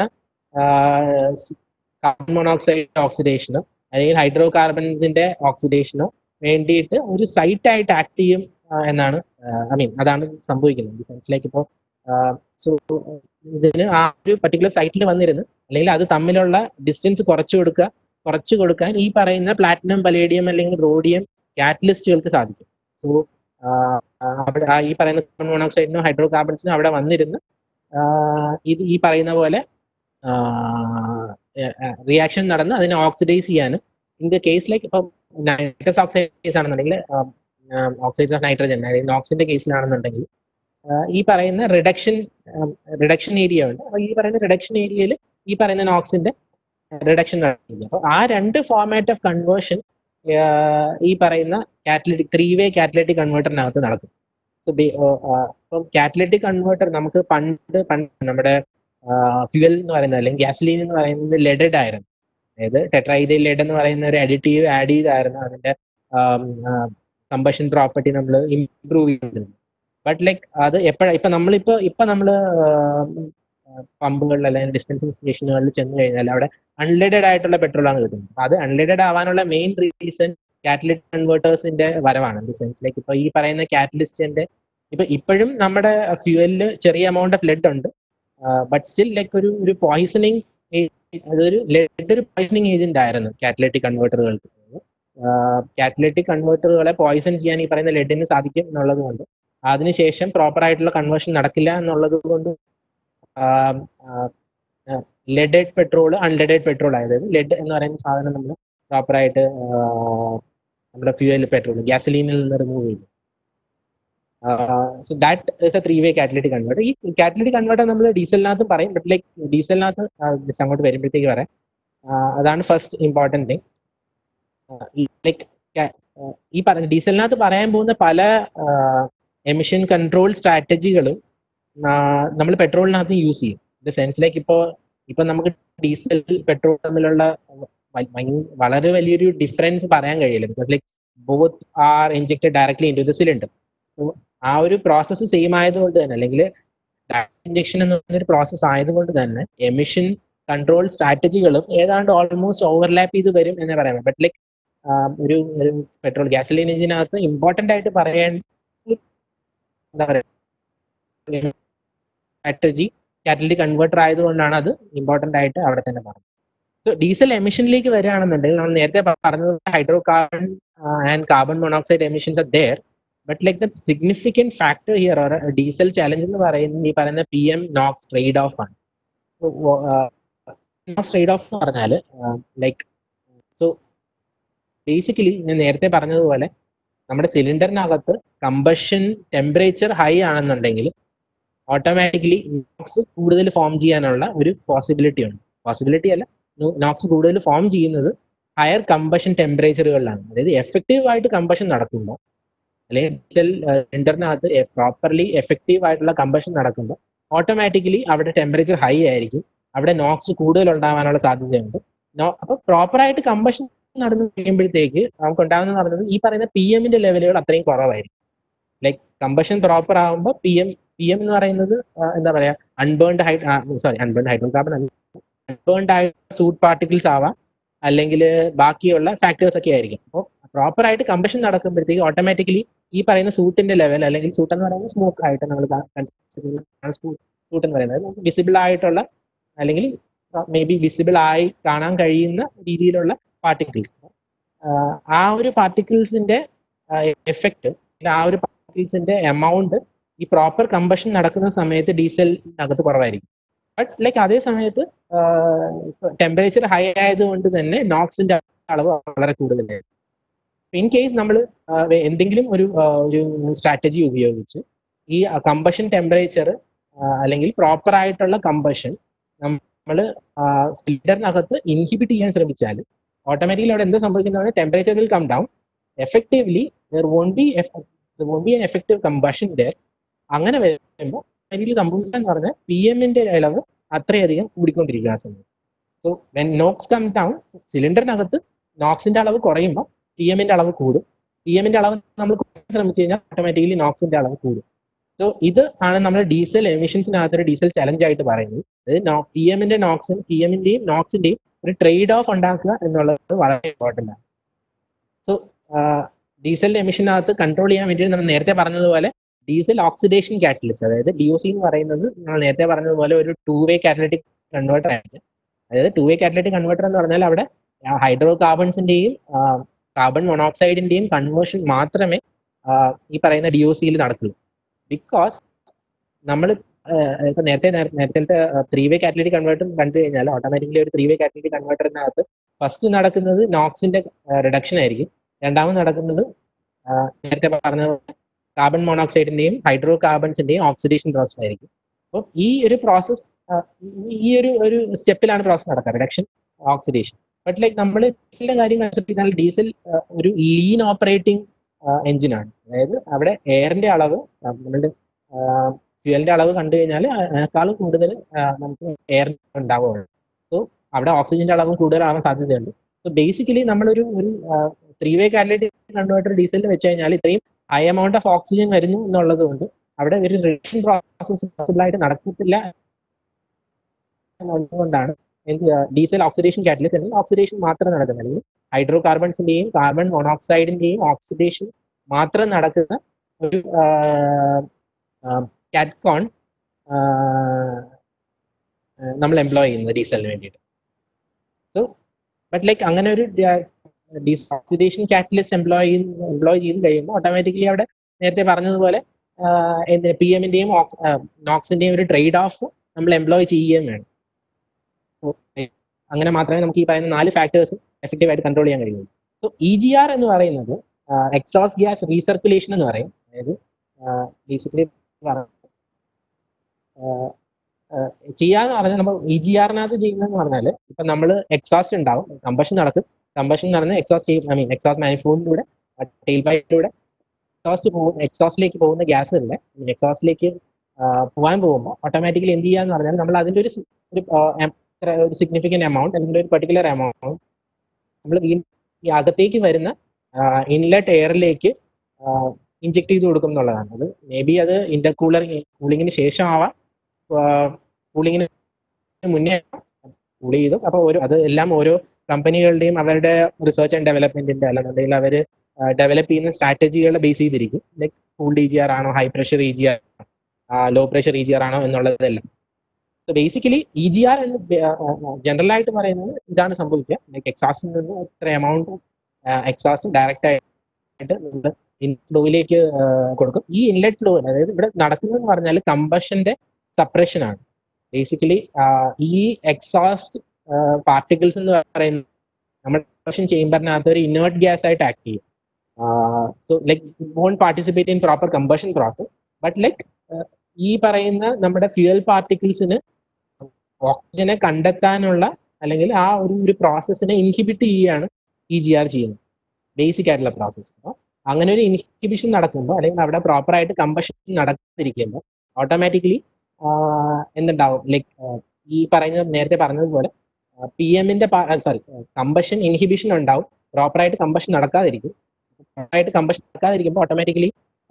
കാർബൺ മോണോക്സൈഡ് ഓക്സിഡേഷനോ അല്ലെങ്കിൽ ഹൈഡ്രോ കാർബൺസിന്റെ ഓക്സിഡേഷനോ വേണ്ടിയിട്ട് ഒരു സൈറ്റ് ആയിട്ട് ആക്ട് ചെയ്യും എന്നാണ് ഐ മീൻ അതാണ് സംഭവിക്കുന്നത് സെൻസിലേക്ക് ഇപ്പോൾ സോ ഇതിന് ആ ഒരു പർട്ടിക്കുലർ സൈറ്റിൽ വന്നിരുന്ന് അല്ലെങ്കിൽ അത് തമ്മിലുള്ള ഡിസ്റ്റൻസ് കുറച്ചു കൊടുക്കുക കുറച്ചു കൊടുക്കാൻ ഈ പറയുന്ന പ്ലാറ്റിനം പലേഡിയം അല്ലെങ്കിൽ റോഡിയം കാറ്റലിസ്റ്റുകൾക്ക് സാധിക്കും സോ അവിടെ ആ ഈ പറയുന്ന കാർബൺ മോണോക്സൈഡിനോ ഹൈഡ്രോ കാർബൺസിനോ അവിടെ വന്നിരുന്ന് ഇത് ഈ പറയുന്ന പോലെ റിയാക്ഷൻ നടന്ന് അതിനെ ഓക്സിഡൈസ് ചെയ്യാനും ഇൻ ദ കേസ് ലൈക്ക് ഇപ്പം നൈട്രസ് ഓക്സൈഡ് കേസ് ആണെന്നുണ്ടെങ്കിൽ ഓക്സൈഡ്സ് ഓഫ് നൈട്രജൻ അതായത് നോക്സിന്റെ കേസിലാണെന്നുണ്ടെങ്കിൽ ഈ പറയുന്ന റിഡക്ഷൻ റിഡക്ഷൻ ഏരിയ ഉണ്ട് അപ്പോൾ ഈ പറയുന്ന റിഡക്ഷൻ ഏരിയയിൽ ഈ പറയുന്ന നോക്സിന്റെ റിഡക്ഷൻ നടക്കില്ല അപ്പോൾ ആ രണ്ട് ഫോർമാറ്റ് ഓഫ് കൺവേർഷൻ ഈ പറയുന്ന കാറ്റലറ്റിക് ത്രീ വേ കാറ്റലറ്റിക് കൺവേർട്ടറിനകത്ത് നടക്കും സോ ഇപ്പം കാറ്റലറ്റിക് കൺവേർട്ടർ നമുക്ക് പണ്ട് പണ്ട് നമ്മുടെ ഫ്യൂവൽ എന്ന് പറയുന്നത് അല്ലെങ്കിൽ ഗ്യാസ്ലീൻ എന്ന് പറയുന്നത് ലെഡഡ് ആയിരുന്നു അതായത് ടെട്രൈഡ് ലെഡ് എന്ന് പറയുന്ന ഒരു അഡിറ്റീവ് ആഡ് ചെയ്തായിരുന്നു അതിന്റെ കമ്പഷൻ പ്രോപ്പർട്ടി നമ്മൾ ഇംപ്രൂവ് ചെയ്യുന്നുണ്ട് ബട്ട് ലൈക്ക് അത് എപ്പോഴാണ് ഇപ്പൊ നമ്മളിപ്പോ ഇപ്പൊ നമ്മൾ പമ്പുകളിൽ അല്ലെങ്കിൽ ഡിസ്പെൻസിങ് സ്റ്റേഷനുകളിൽ ചെന്ന് കഴിഞ്ഞാൽ അവിടെ അൺലിഡഡ് ആയിട്ടുള്ള പെട്രോളാണ് കിട്ടുന്നത് അപ്പൊ അത് അൺലിഡഡ് ആവാനുള്ള മെയിൻ റീസൺ കാറ്റലിസ്റ്റ് കൺവേർട്ടേഴ്സിന്റെ വരവാണ് ഇൻ ദി സെൻസ് ലൈക്ക് ഇപ്പൊ ഈ പറയുന്ന കാറ്റലിസ്റ്റിന്റെ ഇപ്പൊ ഇപ്പോഴും നമ്മുടെ ഫ്യൂവലിൽ ചെറിയ എമൗണ്ട് ഓഫ് ലെഡ് ഉണ്ട് ബട്ട് സ്റ്റിൽ ലൈക്ക് ഒരു ഒരു പോയിസണിങ് അതൊരു ലെഡ് ഒരു പോയിസണിങ് ഏജന്റ് ആയിരുന്നു കാറ്റലറ്റിക് കൺവേർട്ടറുകൾക്ക് കാറ്റലറ്റിക് കൺവേർട്ടറുകളെ പോയിസൺ ചെയ്യാൻ ഈ പറയുന്ന ലെഡിന് സാധിക്കും എന്നുള്ളത് കൊണ്ട് അതിനുശേഷം പ്രോപ്പർ ആയിട്ടുള്ള കൺവേർഷൻ നടക്കില്ല എന്നുള്ളത് കൊണ്ട് ലെഡഡ് പെട്രോൾ അൺലെഡഡ് പെട്രോൾ ആയത് ലെഡ് എന്ന് പറയുന്ന സാധനം നമ്മൾ പ്രോപ്പറായിട്ട് നമ്മുടെ ഫ്യൂവൽ പെട്രോൾ ഗ്യാസലീനിൽ നിന്ന് റിമൂവ് ചെയ്തു so that is a three way catalytic converter ഈ കാറ്റലിറ്റിക് കൺവേർട്ടർ നമ്മൾ ഡീസലിനകത്തും പറയും ബട്ട് ലൈക്ക് ഡീസലിനകത്ത് ജസ്റ്റ് അങ്ങോട്ട് വരുമ്പോഴത്തേക്ക് പറയാം അതാണ് ഫസ്റ്റ് ഇമ്പോർട്ടൻറ്റ് തിങ് ലൈക്ക് ഈ പറഞ്ഞ ഡീസലിനകത്ത് പറയാൻ പോകുന്ന പല എമിഷൻ കൺട്രോൾ സ്ട്രാറ്റജികളും നമ്മൾ പെട്രോളിനകത്ത് യൂസ് ചെയ്യും ഇൻ ദ സെൻസ് ലൈക്ക് ഇപ്പോൾ ഇപ്പൊ നമുക്ക് ഡീസൽ പെട്രോൾ തമ്മിലുള്ള വളരെ വലിയൊരു ഡിഫറൻസ് പറയാൻ കഴിയില്ല because like both are injected directly into the cylinder so ആ ഒരു പ്രോസസ്സ് സെയിം ആയതുകൊണ്ട് തന്നെ അല്ലെങ്കിൽ ഇഞ്ചക്ഷൻ എന്ന് പറയുന്ന ഒരു പ്രോസസ്സ് ആയതുകൊണ്ട് തന്നെ എമിഷൻ കൺട്രോൾ സ്ട്രാറ്റജികളും ഏതാണ്ട് ഓൾമോസ്റ്റ് ഓവർലാപ്പ് ചെയ്ത് വരും എന്ന് പറയാം ബട്ട് ലൈക്ക് ഒരു ഒരു പെട്രോൾ ഗ്യാസലിൻ എഞ്ചിനകത്ത് ഇമ്പോർട്ടൻ്റ് ആയിട്ട് പറയാൻ എന്താ പറയുക സ്ട്രാറ്റജി കാറ്റലിറ്റിക് കൺവേർട്ടർ ആയതുകൊണ്ടാണ് അത് ഇമ്പോർട്ടൻ്റ് ആയിട്ട് അവിടെ തന്നെ പറഞ്ഞത് സോ ഡീസൽ എമിഷനിലേക്ക് വരികയാണെന്നുണ്ടെങ്കിൽ നമ്മൾ നേരത്തെ പറഞ്ഞത് hydrocarbon and carbon monoxide emissions are there but like the significant factor here or diesel challenge എന്ന് പറയുന്നത് ഈ പറയുന്ന P M NOx trade off ആണ് നോക്സ് ട്രേഡ് ഓഫ് എന്ന് പറഞ്ഞാൽ ലൈക്ക് സോ ബേസിക്കലി ഞാൻ നേരത്തെ പറഞ്ഞതുപോലെ നമ്മുടെ സിലിണ്ടറിനകത്ത് കമ്പഷൻ ടെമ്പറേച്ചർ ഹൈ ആണെന്നുണ്ടെങ്കിൽ ഓട്ടോമാറ്റിക്കലി നോക്സ് കൂടുതൽ ഫോം ചെയ്യാനുള്ള ഒരു പോസിബിലിറ്റി ഉണ്ട് പോസിബിലിറ്റി അല്ല നോക്സ് കൂടുതൽ ഫോം ചെയ്യുന്നത് ഹയർ കമ്പഷൻ ടെമ്പറേച്ചറുകളിലാണ് അതായത് എഫക്റ്റീവ് ആയിട്ട് കമ്പഷൻ നടക്കുമ്പോൾ അല്ലെങ്കിൽ ഡീസൽ സിലിണ്ടറിനകത്ത് പ്രോപ്പർലി എഫക്റ്റീവ് ആയിട്ടുള്ള കമ്പഷൻ നടക്കുമ്പോൾ ഓട്ടോമാറ്റിക്കലി അവിടെ ടെമ്പറേച്ചർ ഹൈ ആയിരിക്കും അവിടെ നോക്സ് കൂടുതൽ ഉണ്ടാവാനുള്ള സാധ്യതയുണ്ട് അപ്പൊ പ്രോപ്പറായിട്ട് കമ്പഷൻ നടന്നു കഴിയുമ്പോഴത്തേക്ക് നമുക്ക് ഉണ്ടാകുന്ന പറഞ്ഞത് ഈ പറയുന്ന പി എമ്മിന്റെ ലെവലുകൾ അത്രയും കുറവായിരിക്കും ലൈക്ക് കമ്പഷൻ പ്രോപ്പർ ആകുമ്പോൾ പി എം പി എം എന്ന് പറയുന്നത് എന്താ പറയാ unburned high sorry unburned hydrocarbon unburned ആയ സൂട്ട് പാർട്ടിക്കിൾസ് ആവാം അല്ലെങ്കിൽ ബാക്കിയുള്ള ഫാക്ടേഴ്സ് ഒക്കെ ആയിരിക്കും അപ്പോൾ പ്രോപ്പർ ആയിട്ട് കമ്പഷൻ നടക്കുമ്പോഴത്തേക്ക് ഓട്ടോമാറ്റിക്കലി ഈ പറയുന്ന സൂട്ടിന്റെ ലെവൽ അല്ലെങ്കിൽ സൂട്ട് എന്ന് പറയുന്നത് സ്മോക്ക് ആയിട്ട് നമ്മൾ സൂട്ട് എന്ന് പറയുന്നത് വിസിബിൾ ആയിട്ടുള്ള അല്ലെങ്കിൽ മേ ബി വിസിബിൾ ആയി കാണാൻ കഴിയുന്ന രീതിയിലുള്ള പാർട്ടിക്കിൾസ് ആ ഒരു പാർട്ടിക്കിൾസിന്റെ എഫക്റ്റ് ആ ഒരു പാർട്ടിക്കിൾസിന്റെ എമൗണ്ട് ഈ പ്രോപ്പർ കമ്പഷൻ നടക്കുന്ന സമയത്ത് ഡീസലിനകത്ത് കുറവായിരിക്കും ബട്ട് ലൈക്ക് അതേ സമയത്ത് ടെമ്പറേച്ചർ ഹൈ ആയതുകൊണ്ട് തന്നെ നോക്സിന്റെ അളവ് വളരെ കൂടുതലായിരുന്നു ഇൻ കേസ് നമ്മൾ എന്തെങ്കിലും ഒരു ഒരു സ്ട്രാറ്റജി ഉപയോഗിച്ച് ഈ കമ്പഷൻ ടെമ്പറേച്ചർ അല്ലെങ്കിൽ പ്രോപ്പർ ആയിട്ടുള്ള കമ്പഷൻ നമ്മൾ സിലിണ്ടറിനകത്ത് ഇൻഹിബിറ്റ് ചെയ്യാൻ ശ്രമിച്ചാൽ ഓട്ടോമാറ്റിക്കലി അവിടെ എന്ത് സംഭവിക്കുന്നതാണ് temperature will come down effectively there won't be won't be an effective combustion there അങ്ങനെ വരുമ്പോൾ അതിൽ സംഭവിക്കുക എന്ന് പറഞ്ഞാൽ പി എമ്മിന്റെ അളവ് അത്രയധികം കൂടിക്കൊണ്ടിരിക്കുക ആ സമയത്ത് so when NOx come down സിലിണ്ടറിനകത്ത് നോക്സിന്റെ അളവ് കുറയുമ്പോൾ പി എമ്മിന്റെ അളവ് കൂടും പി എമ്മിന്റെ അളവ് നമ്മൾ ശ്രമിച്ചു കഴിഞ്ഞാൽ ഓട്ടോമാറ്റിക്കലി നോക്സിന്റെ അളവ് കൂടും സോ ഇത് ആണ് നമ്മൾ ഡീസൽ എമിഷൻസിനകത്തൊരു ഡീസൽ ചലഞ്ച് ആയിട്ട് പറയുന്നത് അതായത് പി എമ്മിന്റെ നോക്സും പി എമ്മിന്റെയും നോക്സിന്റെയും ഒരു ട്രേഡ് ഓഫ് ഉണ്ടാക്കുക എന്നുള്ളത് വളരെ ഇമ്പോർട്ടൻ്റ് ആണ് സോ ഡീസലിന്റെ എമിഷനകത്ത് കൺട്രോൾ ചെയ്യാൻ വേണ്ടിയിട്ട് നമ്മൾ നേരത്തെ പറഞ്ഞതുപോലെ ഡീസൽ ഓക്സിഡേഷൻ കാറ്റലിസ്റ്റ് അതായത് ഡി ഒ സി എന്ന് പറയുന്നത് നമ്മൾ നേരത്തെ പറഞ്ഞതുപോലെ ഒരു ടു വേ കാറ്റലറ്റിക് കൺവേർട്ടർ ആയിരിക്കും അതായത് ടു വേ കാറ്റലറ്റിക് കൺവേർട്ടർ എന്ന് പറഞ്ഞാൽ അവിടെ ഹൈഡ്രോ കാർബൺസിന്റെയും കാർബൺ മൊണോക്സൈഡിന്റെയും കൺവേർഷൻ മാത്രമേ ഈ പറയുന്ന ഡി ഒ സിയിൽ നടക്കുള്ളൂ ബിക്കോസ് നമ്മൾ ഇപ്പൊ നേരത്തെ നേരത്തെ ത്രീ വേ കാറ്റലറ്റിക് കൺവേർട്ടർ കണ്ടു കഴിഞ്ഞാൽ ഓട്ടോമാറ്റിക്കലി ഒരു ത്രീ വേ കാറ്റലറ്റിക് കൺവേർട്ടറിനകത്ത് ഫസ്റ്റ് നടക്കുന്നത് നോക്സിന്റെ റിഡക്ഷൻ ആയിരിക്കും രണ്ടാമത് നടക്കുന്നത് നേരത്തെ പറഞ്ഞ കാർബൺ മോണോക്സൈഡിന്റെയും ഹൈഡ്രോ കാർബൺസിന്റെയും ഓക്സിഡേഷൻ പ്രോസസ് ആയിരിക്കും അപ്പോൾ ഈ ഒരു പ്രോസസ് ഈ ഒരു ഒരു സ്റ്റെപ്പിലാണ് പ്രോസസ് നടക്കുക റിഡക്ഷൻ ഓക്സിഡേഷൻ ബട്ട് ലൈക്ക് നമ്മൾ ഡീസലിന്റെ കാര്യം കൺസിഡർ ചെയ്താൽ ഡീസൽ ഒരു ലീൻ ഓപ്പറേറ്റിംഗ് എഞ്ചിനാണ് അതായത് അവിടെ എയറിന്റെ അളവ് നമ്മളുടെ ഫ്യൂവലിന്റെ അളവ് കണ്ടു കഴിഞ്ഞാൽ അതിനേക്കാളും കൂടുതൽ നമുക്ക് എയർ ഉണ്ടാവുകയുള്ളൂ സോ അവിടെ ഓക്സിജന്റെ അളവും കൂടുതലാവാൻ സാധ്യതയുണ്ട് സോ ബേസിക്കലി നമ്മളൊരു ഒരു ത്രീ വേ കാറ്റലിറ്റിക് കൺവേർട്ടർ ഡീസലിൽ വെച്ച് കഴിഞ്ഞാൽ ഇത്രയും ഹൈ എമൗണ്ട് ഓഫ് ഓക്സിജൻ വരുന്നു എന്നുള്ളത് കൊണ്ട് അവിടെ ഒരു റിഡക്ഷൻ പ്രോസസ് പോസിബിൾ ആയിട്ട് നടക്കത്തില്ല എന്നുള്ളതുകൊണ്ടാണ് എന്ത് ഡീസൽ ഓക്സിഡേഷൻ കാറ്റലിസ്റ്റ് അല്ലെങ്കിൽ ഓക്സിഡേഷൻ മാത്രം നടക്കുന്നത് അല്ലെങ്കിൽ ഹൈഡ്രോ കാർബൺസിന്റെയും കാർബൺ മോണോക്സൈഡിന്റെയും ഓക്സിഡേഷൻ മാത്രം നടക്കുന്ന ഒരു കാറ്റ്കോൺ നമ്മൾ എംപ്ലോയ് ചെയ്യുന്നത് ഡീസലിന് വേണ്ടിയിട്ട് സോ ബട്ട് ലൈക്ക് അങ്ങനെ ഒരു ഓക്സിഡേഷൻ കാറ്റലിസ്റ്റ് എംപ്ലോയ് എംപ്ലോയ് ചെയ്ത് കഴിയുമ്പോൾ ഓട്ടോമാറ്റിക്കലി അവിടെ നേരത്തെ പറഞ്ഞതുപോലെ എന്തിന് പി എമ്മിന്റെയും നോക്സിന്റെയും ഒരു ട്രേഡ് ഓഫ് നമ്മൾ എംപ്ലോയ് ചെയ്യുകയും വേണം അങ്ങനെ മാത്രമേ നമുക്ക് ഈ പറയുന്ന നാല് ഫാക്ടേഴ്സ് എഫക്റ്റീവ് ആയിട്ട് കൺട്രോൾ ചെയ്യാൻ കഴിയുള്ളൂ സോ ഇ ജി ആർ എന്ന് പറയുന്നത് എക്സോസ് ഗ്യാസ് റീസർക്കുലേഷൻ എന്ന് പറയും അതായത് ബേസിക്കലി ചെയ്യാന്ന് പറഞ്ഞാൽ നമ്മൾ ഇ ജി ആറിനകത്ത് ചെയ്യുന്നതെന്ന് പറഞ്ഞാൽ ഇപ്പൊ നമ്മൾ എക്സോസ്റ്റ് ഉണ്ടാവും കമ്പഷൻ നടക്കും കമ്പഷൻ നടന്ന് എക്സോസ്റ്റ് ഐ മീൻ എക്സോസ്റ്റ് മാനിഫോൾഡിലൂടെ ടെയിൽ പൈപ്പിലൂടെ എക്സോസ്റ്റ് പോകും എക്സോസ്റ്റിലേക്ക് പോകുന്ന ഗ്യാസ് ഉണ്ട് എക്സോസ്റ്റിലേക്ക് പോകാൻ പോകുമ്പോൾ ഓട്ടോമാറ്റിക്കലി എന്ത് ചെയ്യാന്ന് പറഞ്ഞാൽ നമ്മൾ അതിന്റെ ഒരു ഒരു സിഗ്നിഫിക്കന്റ് എമൗണ്ട് അല്ലെങ്കിൽ ഒരു പെർട്ടിക്കുലർ എമൗണ്ട് നമ്മൾ വീണ്ടും ഈ അകത്തേക്ക് വരുന്ന ഇൻലെറ്റ് എയറിലേക്ക് ഇഞ്ചെക്ട് ചെയ്ത് കൊടുക്കും എന്നുള്ളതാണ് അത് മേ ബി അത് ഇന്റർ കൂളർ കൂളിങ്ങിന് ശേഷം ആവാം കൂളിങ്ങിന് മുന്നേ കൂൾ ചെയ്തു അപ്പോൾ ഓരോ അത് എല്ലാം ഓരോ കമ്പനികളുടെയും അവരുടെ റിസർച്ച് ആൻഡ് ഡെവലപ്മെന്റിന്റെ അല്ലെന്നുണ്ടെങ്കിൽ അവർ ഡെവലപ്പ് ചെയ്യുന്ന സ്ട്രാറ്റജികളെ ബേസ് ചെയ്തിരിക്കും like cool E G R ആണോ high pressure E G R low pressure E G R ആണോ എന്നുള്ളതെല്ലാം so basically E G R എന്ന് ജനറൽ ആയിട്ട് പറയുന്നത് ഇതാണ് സംഭവിക്കുക ലൈക്ക് എക്സാസിൽ നിന്ന് ഇത്ര എമൗണ്ട് എക്സാസ് ഡയറക്റ്റ് ആയിട്ട് നമ്മൾ ഇൻഫ്ലോയിലേക്ക് കൊടുക്കും ഈ ഇൻലെറ്റ് ഫ്ലോ അതായത് ഇവിടെ നടക്കുന്നതെന്ന് പറഞ്ഞാൽ കമ്പഷന്റെ സപ്രഷൻ ആണ് ബേസിക്കലി ഈ എക്സോസ്റ്റ് പാർട്ടിക്കിൾസ് എന്ന് പറയുന്നത് നമ്മൾ കമ്പഷൻ ചേംബറിനകത്ത് ഒരു ഇനേർട്ട് ഗ്യാസ് ആയിട്ട് ആക്ട് ചെയ്യും so like won't participate in proper combustion process but like ഈ പറയുന്ന നമ്മുടെ ഫ്യൂൽ പാർട്ടിക്കിൾസിന് ഓക്സിജനെ കണ്ടെത്താനുള്ള അല്ലെങ്കിൽ ആ ഒരു ഒരു പ്രോസസ്സിനെ ഇൻഹിബിറ്റ് ചെയ്യുകയാണ് ഇ ജി ആർ ചെയ്യുന്നത് ബേസിക് ആയിട്ടുള്ള പ്രോസസ്സ് അപ്പോൾ അങ്ങനെ ഒരു ഇൻഹിബിഷൻ നടക്കുമ്പോൾ അല്ലെങ്കിൽ അവിടെ പ്രോപ്പർ ആയിട്ട് കമ്പഷൻ നടക്കാതിരിക്കുമ്പോൾ ഓട്ടോമാറ്റിക്കലി എന്തുണ്ടാവും ലൈക്ക് ഈ പറയുന്ന നേരത്തെ പറഞ്ഞതുപോലെ പി എമ്മിന്റെ സോറി കമ്പഷൻ ഇൻഹിബിഷൻ ഉണ്ടാവും പ്രോപ്പറായിട്ട് കമ്പഷൻ നടക്കാതിരിക്കും പ്രോപ്പറായിട്ട് കമ്പഷൻ നടക്കാതിരിക്കുമ്പോൾ ഓട്ടോമാറ്റിക്കലി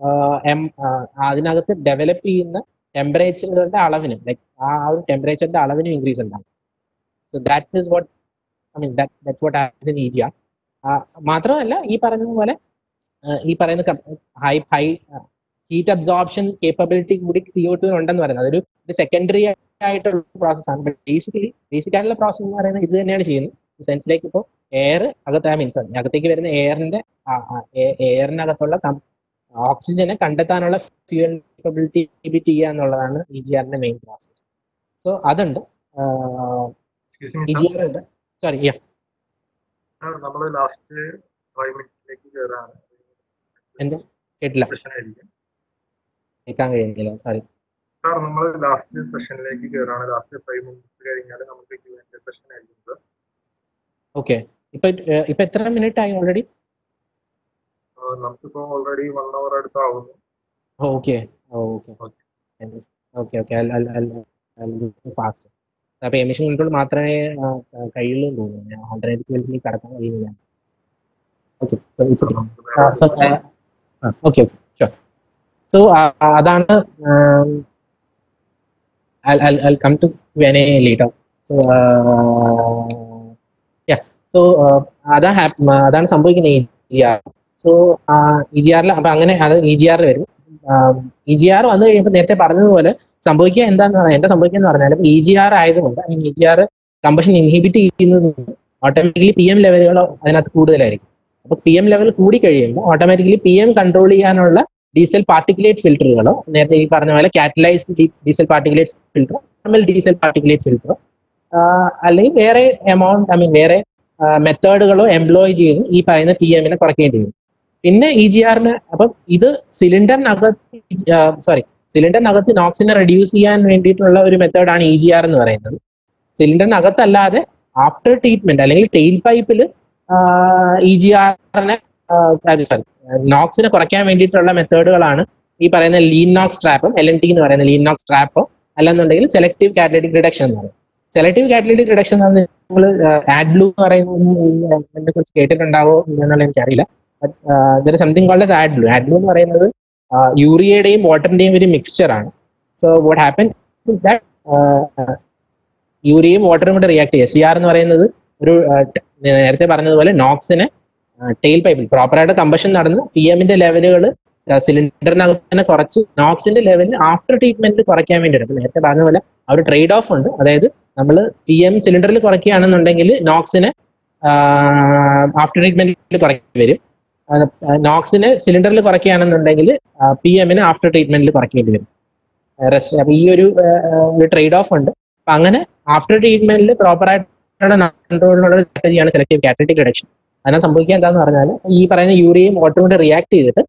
അതിനകത്ത് ഡെവലപ്പ് ചെയ്യുന്ന ടെമ്പറേച്ചറുകളുടെ അളവിന് ലൈക്ക് ആ ഒരു ടെമ്പറേച്ചറിന്റെ അളവിനും ഇൻക്രീസ് ഉണ്ടാവും so that is what I mean that that what happens in E G R മാത്രമല്ല ഈ പറഞ്ഞതുപോലെ ഈ പറയുന്ന high high heat absorption capability കൂടി സി ഒ ടു ഉണ്ടെന്ന് പറയുന്നത് അതൊരു ഒരു സെക്കൻഡറി ആയിട്ടുള്ള പ്രോസസ്സാണ് ബട്ട് ബേസിക്കലി ബേസിക് ആയിട്ടുള്ള പ്രോസസ് എന്ന് പറയുന്നത് ഇത് തന്നെയാണ് ചെയ്യുന്നത് സെൻസിലേക്ക് ഇപ്പോൾ എയർ അകത്ത് ഐ മീൻസ് അകത്തേക്ക് വരുന്ന എയറിന്റെ എയറിനകത്തുള്ള ഓക്സിജനെ കണ്ടെത്താനുള്ള ഫ്യൂൽ കേപ്പബിലിറ്റി ഇൻഹിബിറ്റ് ചെയ്യുക എന്നുള്ളതാണ് ഇ ജി ആറിന്റെ മെയിൻ പ്രോസസ് സോ അതുണ്ട് ഇ ജി ആർ ഉണ്ട് സോറി യാ നമ്മൾ ലാസ്റ്റ് ഫൈവ് മിനിറ്റ്സിലേക്ക് കയറാണ് എന്താ കേട്ടില്ല സെഷൻ ആയിരിക്കും കേൾക്കാൻ കഴിയുന്നില്ല സോറി സാർ നമ്മൾ ലാസ്റ്റ് സെഷനിലേക്ക് കയറാണ് ലാസ്റ്റ് ഫൈവ് മിനിറ്റ്സ് കഴിഞ്ഞാൽ നമുക്ക് ക്യൂ ആൻഡ് സെഷൻ ആയിരിക്കും ഓക്കെ ഇപ്പൊ ഇപ്പൊ എത്ര മിനിറ്റ് ആയി ഓൾറെഡി നമുക്കിപ്പോ ഓൾറെഡി വൺ അവർ അടുത്താവുന്നു okay okay okay okay fast അപ്പൊ എമിഷൻ കൺട്രോൾ മാത്രമേ കഴിയുള്ളൂ എന്ന് തോന്നുന്നു ഓൾട്ടർനേറ്റീവ് ഫ്യൂൽസിലേക്ക് കടക്കാൻ കഴിയുന്നില്ല okay so it's okay okay sure so അതാണ് I'll come to Q&A later. So, yeah. So, അതാ അതാണ് സംഭവിക്കുന്നത് E G R so E G ആറിൽ അപ്പൊ അങ്ങനെ അത് ഇ ജി ആറിൽ വരും ഇ ജി ആർ വന്നു കഴിയുമ്പോൾ നേരത്തെ പറഞ്ഞതുപോലെ സംഭവിക്കുക എന്താന്ന് പറഞ്ഞാൽ എന്താ സംഭവിക്കുക എന്ന് പറഞ്ഞാൽ ഇ ജി ആർ ആയതുകൊണ്ട് E G R combustion inhibit ചെയ്യുന്നത് ഓട്ടോമാറ്റിക്കലി പി എം ലെവലുകൾ അതിനകത്ത് കൂടുതലായിരിക്കും അപ്പൊ പി എം ലെവൽ കൂടി കഴിയുമ്പോൾ ഓട്ടോമാറ്റിക്കലി പി എം കൺട്രോൾ ചെയ്യാനുള്ള ഡീസൽ പാർട്ടിക്കുലേറ്റ് ഫിൽറ്ററുകളോ നേരത്തെ ഈ പറഞ്ഞ പോലെ catalysed diesel particulate filter normal diesel particulate ഫിൽറ്ററോ അല്ലെങ്കിൽ വേറെ എമൗണ്ട് ഐ മീൻ വേറെ മെത്തേഡുകളോ എംപ്ലോയ് ചെയ്ത് ഈ പറയുന്ന പി എമ്മിനെ കുറയ്ക്കേണ്ടി വരും പിന്നെ ഇ ജി ആറിന് അപ്പം ഇത് സിലിണ്ടറിനകത്ത് സോറി സിലിണ്ടറിനകത്ത് നോക്സിനെ റെഡ്യൂസ് ചെയ്യാൻ വേണ്ടിയിട്ടുള്ള ഒരു മെത്തേഡാണ് ഇ ജി ആർ എന്ന് പറയുന്നത് സിലിണ്ടറിനകത്തല്ലാതെ ആഫ്റ്റർ ട്രീറ്റ്മെന്റ് അല്ലെങ്കിൽ ടെയിൽ പൈപ്പിൽ ഇ ജി ആറിനെ സോറി നോക്സിനെ കുറയ്ക്കാൻ വേണ്ടിയിട്ടുള്ള മെത്തേഡുകളാണ് ഈ പറയുന്ന ലീൻ നോക്സ് ട്രാപ്പും എൽ എൻ ടി എന്ന് പറയുന്ന ലീൻ നോക്സ് ട്രാപ്പോ അല്ലെന്നുണ്ടെങ്കിൽ സെലക്ടീവ് കാറ്റലിറ്റിക് റിഡക്ഷൻ എന്ന് പറയും സെലക്ടീവ് കാറ്റലിറ്റിക് റിഡക്ഷൻ എന്ന് പറഞ്ഞു നിങ്ങൾ ആഡ് ബ്ലൂ എന്ന് പറയുന്നതിനെ കുറിച്ച് കേട്ടിട്ടുണ്ടാവോ എന്നുള്ള എനിക്കറിയില്ല there something called add blue add blue എന്ന് പറയുന്നത് യൂറിയയുടെയും വാട്ടറിന്റെയും ഒരു മിക്സ്ചർ ആണ് so what happens is that യൂറിയയും വാട്ടറും കൂടെ റിയാക്ട് ചെയ്യുക സി ആർ എന്ന് പറയുന്നത് ഒരു നേരത്തെ പറഞ്ഞതുപോലെ നോക്സിനെ ടെയിൽ പൈപ്പിൽ പ്രോപ്പറായിട്ട് കമ്പഷൻ നടന്ന് പി എമ്മിന്റെ ലെവലുകൾ സിലിണ്ടറിനകത്ത് തന്നെ കുറച്ച് നോക്സിന്റെ ലെവലിൽ ആഫ്റ്റർ ട്രീറ്റ്മെന്റ് കുറയ്ക്കാൻ വേണ്ടിയിട്ട് അപ്പൊ നേരത്തെ പറഞ്ഞ പോലെ ആ ഒരു ട്രേഡ് ഓഫ് ഉണ്ട് അതായത് നമ്മൾ പി എം സിലിണ്ടറിൽ കുറയ്ക്കുകയാണെന്നുണ്ടെങ്കിൽ നോക്സിനെ ആഫ്റ്റർ ട്രീറ്റ്മെന്റിൽ കുറയ്ക്കേണ്ടി വരും നോക്സിനെ സിലിണ്ടറിൽ കുറയ്ക്കുകയാണെന്നുണ്ടെങ്കിൽ പി എമ്മിന് ആഫ്റ്റർ ട്രീറ്റ്മെന്റിൽ കുറയ്ക്കേണ്ടി വരും റെസ്റ്റ് അപ്പൊ ഈ ഒരു ഒരു ട്രേഡ് ഓഫ് ഉണ്ട് അപ്പൊ അങ്ങനെ ആഫ്റ്റർ ട്രീറ്റ്മെന്റിൽ പ്രോപ്പർ ആയിട്ടുള്ള കൺട്രോളിലുള്ള സ്ട്രാറ്റജിയാണ് സെലക്ടീവ് കാറ്റലിറ്റിക് റിഡക്ഷൻ അതിനെ സംഭവിക്കുക എന്താന്ന് പറഞ്ഞാൽ ഈ പറയുന്ന യൂറിയയും വാട്ടറും കൂടെ റിയാക്ട് ചെയ്തിട്ട്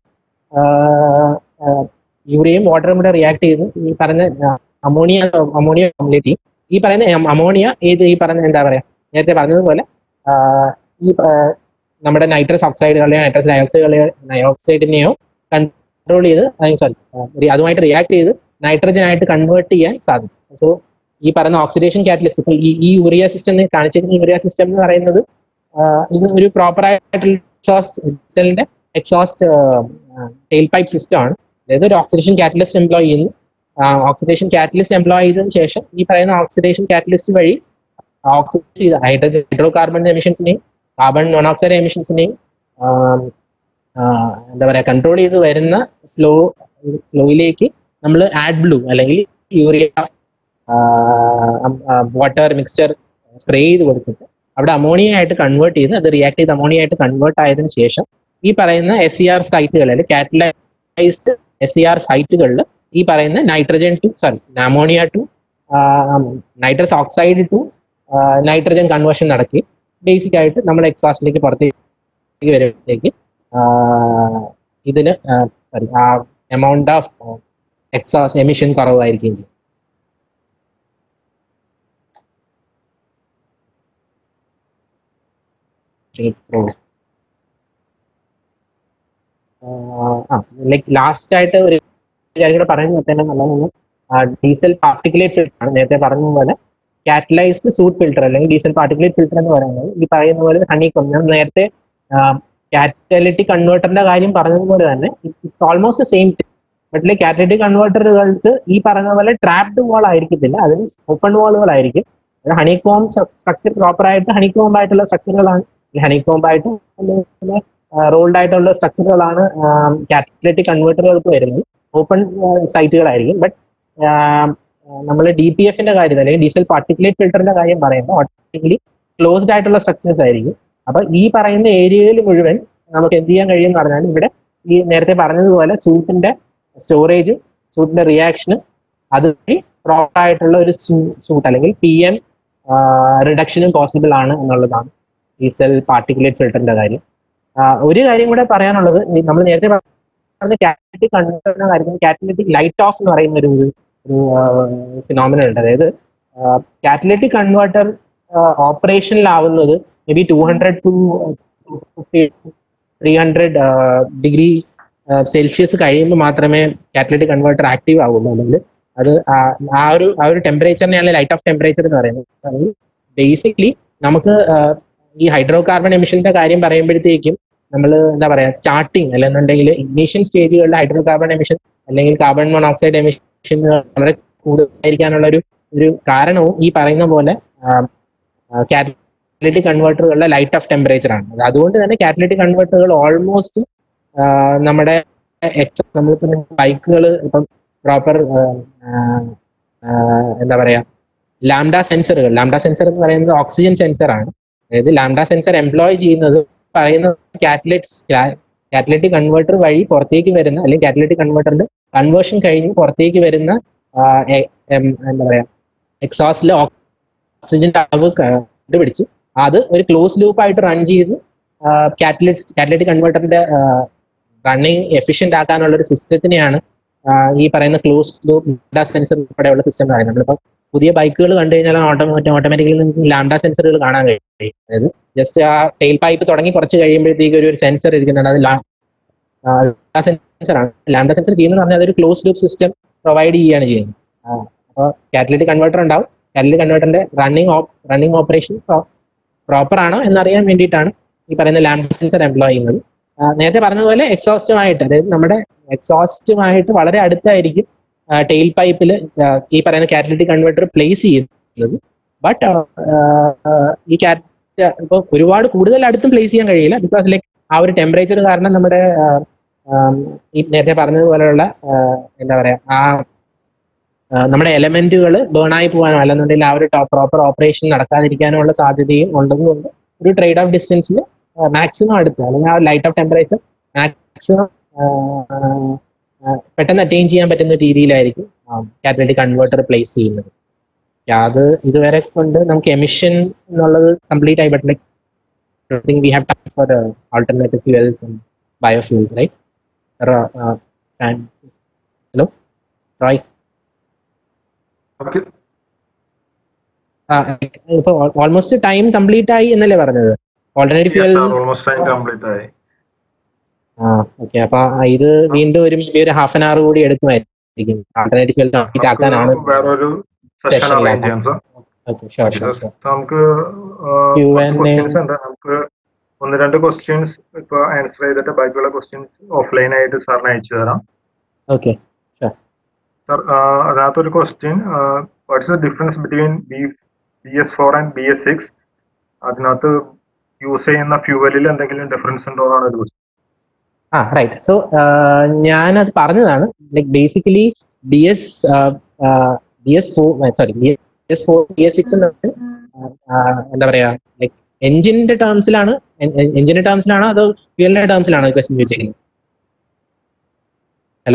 യൂറിയയും വാട്ടറും കൂടെ റിയാക്ട് ചെയ്ത് ഈ പറഞ്ഞ അമോണിയ അമോണിയ ഫോമുലേറ്റ് ചെയ്യും ഈ പറയുന്ന അമോണിയ ഏത് ഈ പറഞ്ഞ എന്താ പറയാ നേരത്തെ പറഞ്ഞതുപോലെ ഈ നമ്മുടെ നൈട്രസ് ഓക്സൈഡുകളെയോ നൈട്രസ് ഡയോക്സൈഡുകളെയോ ഡയോക്സൈഡിനെയോ കൺട്രോൾ ചെയ്ത് സോറി അതുമായിട്ട് റിയാക്ട് ചെയ്ത് നൈട്രജൻ ആയിട്ട് കൺവേർട്ട് ചെയ്യാൻ സാധിക്കും സോ ഈ പറയുന്ന ഓക്സിഡേഷൻ കാറ്റലിസ്റ്റ് ഇപ്പൊ ഈ ഈ യൂറിയ സിസ്റ്റം കാണിച്ചിരിക്കുന്ന യൂറിയ സിസ്റ്റം എന്ന് പറയുന്നത് ഇത് ഒരു പ്രോപ്പർ ആയിട്ടുള്ള exhaust exhaust tail pipe system ആണ് അതായത് ഒരു ഓക്സിഡേഷൻ കാറ്റലിസ്റ്റ് എംപ്ലോയ് ചെയ്യുന്നു ഓക്സിഡേഷൻ കാറ്റലിസ്റ്റ് എംപ്ലോയ് ചെയ്തതിനു ശേഷം ഈ പറയുന്ന ഓക്സിഡേഷൻ കാറ്റലിസ്റ്റ് വഴി ഓക്സിഡൈസ് ചെയ്ത ഹൈഡ്രജൻ ഹൈഡ്രോ കാർബൺ എമിഷൻസിനെയും കാർബൺ മോണോക്സൈഡ് എമിഷൻസിനെയും എന്താ പറയുക കൺട്രോൾ ചെയ്ത് വരുന്ന ഫ്ലോ ഫ്ലോയിലേക്ക് നമ്മൾ ആഡ് ബ്ലൂ അല്ലെങ്കിൽ യൂറിയ വാട്ടർ മിക്സ്ചർ സ്പ്രേ ചെയ്ത് കൊടുത്തിട്ട് അവിടെ അമോണിയ ആയിട്ട് കൺവേർട്ട് ചെയ്ത് അത് റിയാക്ട് ചെയ്ത് അമോണിയ ആയിട്ട് കൺവേർട്ട് ആയതിനു ശേഷം ഈ പറയുന്ന എസ് സി ആർ സൈറ്റുകൾ അല്ലെങ്കിൽ കാറ്റലൈസ്ഡ് എസ് സി ആർ സൈറ്റുകളിൽ ഈ പറയുന്ന nitrogen to sorry ammonia to nitrous oxide to nitrogen conversion നടക്കി ബേസിക് ആയിട്ട് നമ്മൾ എക്സോസ്റ്റിലേക്ക് പുറത്തേക്ക് വരുമ്പോഴത്തേക്ക് ഇതിന് സോറി ആ എമൗണ്ട് ഓഫ് എക്സോസ് എമിഷൻ കുറവായിരിക്കുകയും ചെയ്യും ആ ലൈക്ക് ലാസ്റ്റ് ആയിട്ട് ഒരു കാര്യം കൂടെ പറയുന്നത് തന്നെ നല്ലതാണ് ഡീസൽ പാർട്ടിക്കുലേറ്റ് ഫിൽറ്റർ ആണ് നേരത്തെ പറഞ്ഞ പോലെ കാറ്റലൈസ്ഡ് സൂട്ട് ഫിൽറ്റർ അല്ലെങ്കിൽ ഡീസൽ പാർട്ടിക്കുലേറ്റ് ഫിൽറ്റർ എന്ന് പറയുന്നത് ഈ പറയുന്ന പോലെ ഹണി കോം ഞാൻ നേരത്തെ കാറ്റലിറ്റി കൺവേർട്ടറിന്റെ കാര്യം പറഞ്ഞതുപോലെ തന്നെ it's almost same but like catalytic കൺവേർട്ടറുകൾക്ക് ഈ പറഞ്ഞ പോലെ ട്രാപ്ഡ് വാൾ ആയിരിക്കത്തില്ല അതിന് ഓപ്പൺ വാളുകളായിരിക്കും ഹണി കോം സ്ട്രക്ചർ പ്രോപ്പർ ആയിട്ട് ഹണി കോംബ് ആയിട്ടുള്ള സ്ട്രക്ചറുകളാണ് ഹണി കോംബ് ആയിട്ട് റോൾഡ് ആയിട്ടുള്ള സ്ട്രക്ചറുകളാണ് കാറ്റലിറ്റി കൺവേർട്ടറുകൾക്ക് വരുന്നത് ഓപ്പൺ സൈറ്റുകളായിരിക്കും ബട്ട് നമ്മൾ ഡി പി എഫിന്റെ കാര്യം അല്ലെങ്കിൽ ഡീസൽ പാർട്ടിക്കുലേറ്റ് ഫിൽറ്ററിന്റെ കാര്യം പറയുമ്പോൾ ഓട്ടോമാറ്റിക്കലി ക്ലോസ്ഡ് ആയിട്ടുള്ള സ്ട്രക്ചേഴ്സ് ആയിരിക്കും അപ്പൊ ഈ പറയുന്ന ഏരിയയിൽ മുഴുവൻ നമുക്ക് എന്ത് ചെയ്യാൻ കഴിയും എന്ന് പറഞ്ഞാൽ ഇവിടെ ഈ നേരത്തെ പറഞ്ഞതുപോലെ സൂട്ടിന്റെ സ്റ്റോറേജ് സൂട്ടിന്റെ റിയാക്ഷന് അതുവഴി പ്രോപ്പർ ആയിട്ടുള്ള ഒരു സൂട്ട് അല്ലെങ്കിൽ പി എം റിഡക്ഷനും പോസിബിൾ ആണ് എന്നുള്ളതാണ് ഡീസൽ പാർട്ടിക്കുലേറ്റ് ഫിൽറ്ററിന്റെ കാര്യം ഒരു കാര്യം കൂടെ പറയാനുള്ളത് നമ്മൾ നേരത്തെ പറഞ്ഞ കാറ്റലിറ്റിക് കൺവേർട്ടറിന്റെ കാര്യത്തിൽ കാറ്റലിറ്റിക് ലൈറ്റ് ഓഫ് എന്ന് പറയുന്ന ഒരു ഒരു ഫിനോമിന ഉണ്ട് അതായത് കാറ്റലിറ്റിക് കൺവേർട്ടർ ഓപ്പറേഷനിലാവുന്നത് maybe two hundred to fifty three hundred degree Celsius കഴിയുമ്പോൾ മാത്രമേ കാറ്റലിറ്റിക് കൺവേർട്ടർ ആക്റ്റീവ് ആവുള്ളൂ അല്ലെങ്കിൽ അത് ആ ഒരു ആ ഒരു ടെമ്പറേച്ചറിനെയാണ് ലൈറ്റ് ഓഫ് ടെമ്പറേച്ചർ എന്ന് പറയുന്നത് ബേസിക്കലി നമുക്ക് ഈ ഹൈഡ്രോ കാർബൺ എമിഷന്റെ കാര്യം പറയുമ്പോഴത്തേക്കും നമ്മൾ എന്താ പറയാ സ്റ്റാർട്ടിങ് അല്ലെന്നുണ്ടെങ്കിൽ ഇഗ്നീഷ്യൻ സ്റ്റേജുകളിൽ ഹൈഡ്രോ കാർബൺ എമിഷൻ അല്ലെങ്കിൽ കാർബൺ മോണോക്സൈഡ് എമിഷൻ വളരെ കൂടുതലായിരിക്കാനുള്ള ഒരു ഒരു കാരണവും ഈ പറയുന്ന പോലെ കാറ്റലിറ്റിക് കൺവേർട്ടറുകളുടെ ലൈറ്റ് ഓഫ് ടെമ്പറേച്ചർ ആണ് അതുകൊണ്ട് തന്നെ കാറ്റലിറ്റിക് കൺവേർട്ടറുകൾ ഓൾമോസ്റ്റ് നമ്മുടെ നമ്മളിപ്പോ ബൈക്കുകൾ ഇപ്പം പ്രോപ്പർ എന്താ പറയാ ലാംഡ സെൻസറുകൾ ലാംഡ സെൻസർ എന്ന് പറയുന്നത് ഓക്സിജൻ സെൻസർ ആണ് അതായത് ലാംഡ സെൻസർ എംപ്ലോയ് ചെയ്യുന്നത് പറയുന്ന കാറ്റലൈറ്റ്സ് കാറ്റലറ്റിക് കൺവേർട്ടർ വഴി പുറത്തേക്ക് വരുന്ന അല്ലെങ്കിൽ കാറ്റലറ്റിക് കൺവേർട്ടറിന്റെ കൺവേർഷൻ കഴിഞ്ഞ് പുറത്തേക്ക് വരുന്ന എന്താ പറയാ എക്സോസ്റ്റിലെ ഓക്സിജന്റെ അളവ് കണ്ടുപിടിച്ച് അത് ഒരു ക്ലോസ് ലൂപ്പ് ആയിട്ട് റൺ ചെയ്ത് കാറ്റലിസ്റ്റ് കാറ്റലറ്റിക് കൺവേർട്ടറിന്റെ റണ്ണിങ് എഫിഷ്യന്റ് ആക്കാനുള്ള ഒരു സിസ്റ്റത്തിനെയാണ് ഈ പറയുന്ന ക്ലോസ് ലൂപ്പ് സെൻസർ ഉൾപ്പെടെയുള്ള സിസ്റ്റം എന്ന് പറയുന്നത് നമ്മളിപ്പോൾ പുതിയ ബൈക്കുകൾ കണ്ടു കഴിഞ്ഞാൽ ഓട്ടോമാറ്റിക് ഓട്ടോമാറ്റിക്കലി നിങ്ങൾക്ക് ലാംഡ സെൻസറുകൾ കാണാൻ കഴിയും അതായത് ജസ്റ്റ് ആ ടെയിൽ പൈപ്പ് തുടങ്ങി കുറച്ച് കഴിയുമ്പോഴത്തേക്ക് ഒരു സെൻസർ ഇരിക്കുന്നുണ്ട് അത് സെൻസർ ആണ് ലാംഡ സെൻസർ ചെയ്യുന്നത് പറഞ്ഞാൽ അതൊരു ക്ലോസ് ലൂപ്പ് സിസ്റ്റം പ്രൊവൈഡ് ചെയ്യുകയാണ് ചെയ്യുന്നത് അപ്പോൾ കാറ്റലിറ്റിക് കൺവേർട്ടർ ഉണ്ടാവും കാറ്റലിക് കൺവേർട്ടറിന്റെ റണ്ണിങ് റണ്ണിങ് ഓപ്പറേഷൻ പ്രോപ്പർ ആണോ എന്നറിയാൻ വേണ്ടിയിട്ടാണ് ഈ പറയുന്ന ലാംഡ സെൻസർ എംപ്ലോയ് ചെയ്യുന്നത് ആ, നേരത്തെ പറഞ്ഞതുപോലെ എക്സോസ്റ്റുമായിട്ട് അതായത് നമ്മുടെ എക്സോസ്റ്റുമായിട്ട് വളരെ അടുത്തായിരിക്കും ടെയിൽ പൈപ്പിൽ ഈ പറയുന്ന കാറ്റലിറ്റിക് കൺവേർട്ടർ പ്ലേസ് ചെയ്യുന്നത് ബട്ട് ഈ കാറ്റ് ഇപ്പോൾ ഒരുപാട് കൂടുതൽ അടുത്തും പ്ലേസ് ചെയ്യാൻ കഴിയില്ല ബിക്കോസ് ലൈക്ക് ആ ഒരു ടെമ്പറേച്ചർ കാരണം നമ്മുടെ ആ, ആം, ഈ നേരത്തെ പറഞ്ഞതുപോലെയുള്ള ആ, എന്താ പറയാ ആ ആ, നമ്മുടെ എലമെന്റുകൾ ബേൺ ആയി പോകാനോ അല്ലെന്നുണ്ടെങ്കിൽ ആ ഒരു പ്രോപ്പർ ഓപ്പറേഷൻ നടക്കാതിരിക്കാനുള്ള സാധ്യതയും ഉള്ളതുകൊണ്ട് ഒരു ട്രേഡ് ഓഫ് ഡിസ്റ്റൻസിൽ മാക്സിമം അടുത്ത് അല്ലെങ്കിൽ ആ ലൈറ്റ് ഓഫ് ടെമ്പറേച്ചർ മാക്സിമം പെട്ടെന്ന് അറ്റൈൻ ചെയ്യാൻ പറ്റുന്ന രീതിയിലായിരിക്കും കാറ്റലിറ്റിക് കൺവേർട്ടർ പ്ലേസ് ചെയ്യുന്നത് അത് ഇതുവരെ കൊണ്ട് നമുക്ക് എമിഷൻ എന്നുള്ളത് കംപ്ലീറ്റ് ആയി but like we have time for alternative fuels and biofuels right hello Roy okay ഇപ്പൊ ഓൾമോസ്റ്റ് ടൈം കംപ്ലീറ്റ് ആയി എന്നല്ലേ പറഞ്ഞത് alternative fuel almost time complete ആയി ആ ഓക്കെ അപ്പൊ ഇത് വീണ്ടും ഒരു maybe ഒരു ഹാഫ് ആൻ അവർ കൂടി എടുക്കുമായിരിക്കും ആൾട്ടർനേറ്റീവ് ഫ്യൂൽ കംപ്ലീറ്റ് ആക്കാനാണ് നമുക്ക് വേറൊരു സെഷൻ Session അറേഞ്ച് ചെയ്യാം sir okay sure sure sure നമുക്ക് Q&A. ക്വസ്റ്റ്യൻസ് ഉണ്ട് നമുക്ക് ഒന്ന് രണ്ട് ക്വസ്റ്റ്യൻസ് ഇപ്പൊ ആൻസർ ചെയ്തിട്ട് ബാക്കിയുള്ള ക്വസ്റ്റ്യൻസ് ഓഫ്ലൈൻ ആയിട്ട് സാറിന് അയച്ചു തരാം ഓക്കെ സർ അതിനകത്തൊരു question what's the difference between B B S four and B S six അതിനകത്ത് യൂസ് ചെയ്യുന്ന ഫ്യൂവലിൽ എന്തെങ്കിലും ഡിഫറൻസ് ഉണ്ടോ എന്നാണ് ഒരു ക്വസ്റ്റ്യൻ ആ റൈറ്റ് സോ ഞാനത് പറഞ്ഞതാണ് like basically B S B S four sorry B S four B S six എന്താ പറയാ ലൈക് എഞ്ചിന്റെ ടേംസിലാണ് എഞ്ചിന്റെ ടേംസിലാണോ അതോ ഫ്യൂലിന്റെ ടേംസിലാണോ ക്വസ്റ്റ്യൻ ചോദിച്ചേക്കുന്നത് ഹലോ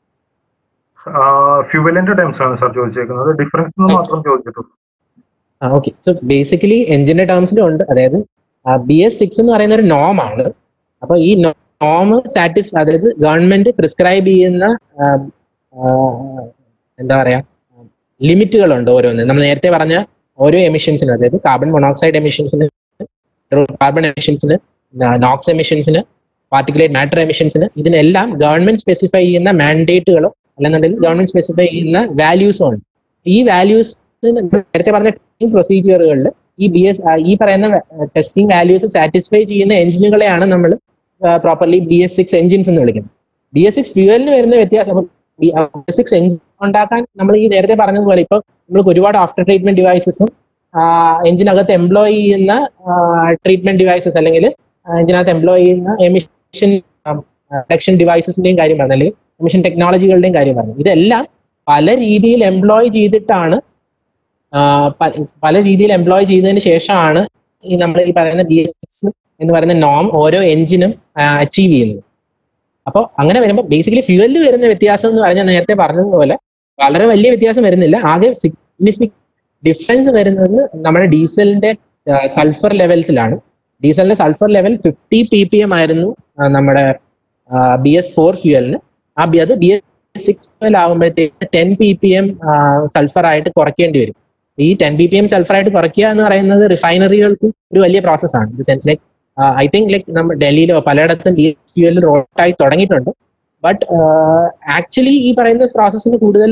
ഫ്യൂവലിന്റെ ടൈംസ് ആണ് സാർ ചോദിച്ചേക്കുന്നത് ഡിഫറൻസ് എന്ന് മാത്രം ചോദിച്ചിട്ടുള്ളൂ ആ ഓക്കെ സോ ബേസിക്കലി എഞ്ചിന്റെ ടേംസിലും ഉണ്ട് അതായത് ബി എസ് സിക്സ് എന്ന് പറയുന്ന ഒരു നോം ആണ് അപ്പൊ ഈ നോം സാറ്റിസ് അതായത് ഗവൺമെന്റ് പ്രിസ്ക്രൈബ് ചെയ്യുന്ന ആ, ആ, എന്താ പറയാ ലിമിറ്റുകളുണ്ട് ഓരോന്ന് നമ്മൾ നേരത്തെ പറഞ്ഞ ഓരോ എമിഷൻസിന് അതായത് കാർബൺ മൊണോക്സൈഡ് എമിഷൻസിന് കാർബൺ എമിഷൻസിന് നോക്സ് എമിഷൻസിന് പാർട്ടിക്കുലേറ്റ് മാറ്റർ എമിഷൻസിന് ഇതിനെല്ലാം ഗവൺമെന്റ് സ്പെസിഫൈ ചെയ്യുന്ന മാൻഡേറ്റുകളോ അല്ലെന്നുണ്ടെങ്കിൽ ഗവൺമെന്റ് സ്പെസിഫൈ ചെയ്യുന്ന വാല്യൂസോ ഉണ്ട് ഈ വാല്യൂസ് നേരത്തെ പറഞ്ഞ ടെസ്റ്റിംഗ് പ്രൊസീജിയറുകളിൽ ഈ ബി എസ് ഈ പറയുന്ന ടെസ്റ്റിംഗ് വാല്യൂസ് സാറ്റിസ്ഫൈ ചെയ്യുന്ന എഞ്ചിനുകളെയാണ് നമ്മൾ properly B S six engines എന്ന് വിളിക്കുന്നത് ബി എസ് സിക്സ് ഫ്യൂവലിന് വരുന്ന വ്യത്യാസം ബി എസ് സിക്സ് എഞ്ചിൻ ഉണ്ടാക്കാൻ നമ്മൾ ഈ നേരത്തെ പറഞ്ഞതുപോലെ ഇപ്പോൾ നമ്മൾക്ക് ഒരുപാട് ആഫ്റ്റർ ട്രീറ്റ്മെന്റ് ഡിവൈസസും എഞ്ചിനകത്ത് എംപ്ലോയ് ചെയ്യുന്ന ട്രീറ്റ്മെന്റ് ഡിവൈസസ് അല്ലെങ്കിൽ എഞ്ചിനകത്ത് എംപ്ലോയ് ചെയ്യുന്ന എമിഷൻ റിഡക്ഷൻ ഡിവൈസസിന്റെയും കാര്യം പറഞ്ഞു അല്ലെങ്കിൽ എമിഷൻ ടെക്നോളജികളുടെയും കാര്യം പറഞ്ഞു ഇതെല്ലാം പല രീതിയിൽ എംപ്ലോയ് ചെയ്തിട്ടാണ് ആ, പ- പല രീതിയിൽ എംപ്ലോയ് ചെയ്തതിന് ശേഷമാണ് ഈ നമ്മൾ ഈ പറയുന്ന ബി എസ് സിക്സ് എന്ന് പറയുന്ന നോം ഓരോ എഞ്ചിനും അച്ചീവ് ചെയ്യുന്നത് അപ്പോൾ അങ്ങനെ വരുമ്പോൾ ബേസിക്കലി ഫ്യൂവലിൽ വരുന്ന വ്യത്യാസം എന്ന് പറഞ്ഞാൽ നേരത്തെ പറഞ്ഞതുപോലെ വളരെ വലിയ വ്യത്യാസം വരുന്നില്ല ആകെ സിഗ്നിഫിക് ഡിഫറൻസ് വരുന്നത് നമ്മുടെ ഡീസലിന്റെ സൾഫർ ലെവൽസിലാണ് ഡീസലിന്റെ sulphur level fifty P P M ആയിരുന്നു ആ, നമ്മുടെ ബി എസ് ഫോർ ഫ്യൂവലിന് ആ ബി അത് ബി എസ് സിക്സ് ഫ്യൂവൽ ആകുമ്പോഴത്തേക്ക് ten P P M sulphur ആയിട്ട് കുറയ്ക്കേണ്ടി വരും ഈ ten P P M sulphur ആയിട്ട് കുറയ്ക്കുക എന്ന് പറയുന്നത് റിഫൈനറികൾക്ക് ഒരു വലിയ പ്രോസസ്സാണ് in sense like I think like നമ്മൾ ഡൽഹിയിലോ പലയിടത്തും ബി എസ് ഫ്യൂവൽ റോട്ടായി തുടങ്ങിയിട്ടുണ്ട് ബട്ട് ആക്ച്വലി ഈ പറയുന്ന പ്രോസസ്സിന് കൂടുതൽ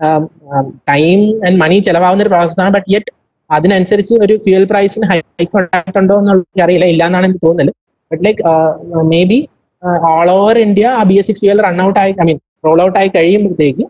ടൈം ആൻഡ് മണി ചെലവാകുന്ന ഒരു പ്രോസസ്സാണ് ബട്ട് യെറ്റ് അതിനനുസരിച്ച് ഒരു ഫ്യൂൽ പ്രൈസിന് ഹൈക്ക് ഉണ്ടായിട്ടുണ്ടോ എന്നുള്ളത് എനിക്ക് അറിയില്ല ഇല്ല എന്നാണ് എനിക്ക് തോന്നുന്നത് but like maybe all over India ആ B S six fuel run out ആയി ഐ മീൻ റോൾ ഔട്ട് ആയി കഴിയുമ്പോഴത്തേക്ക്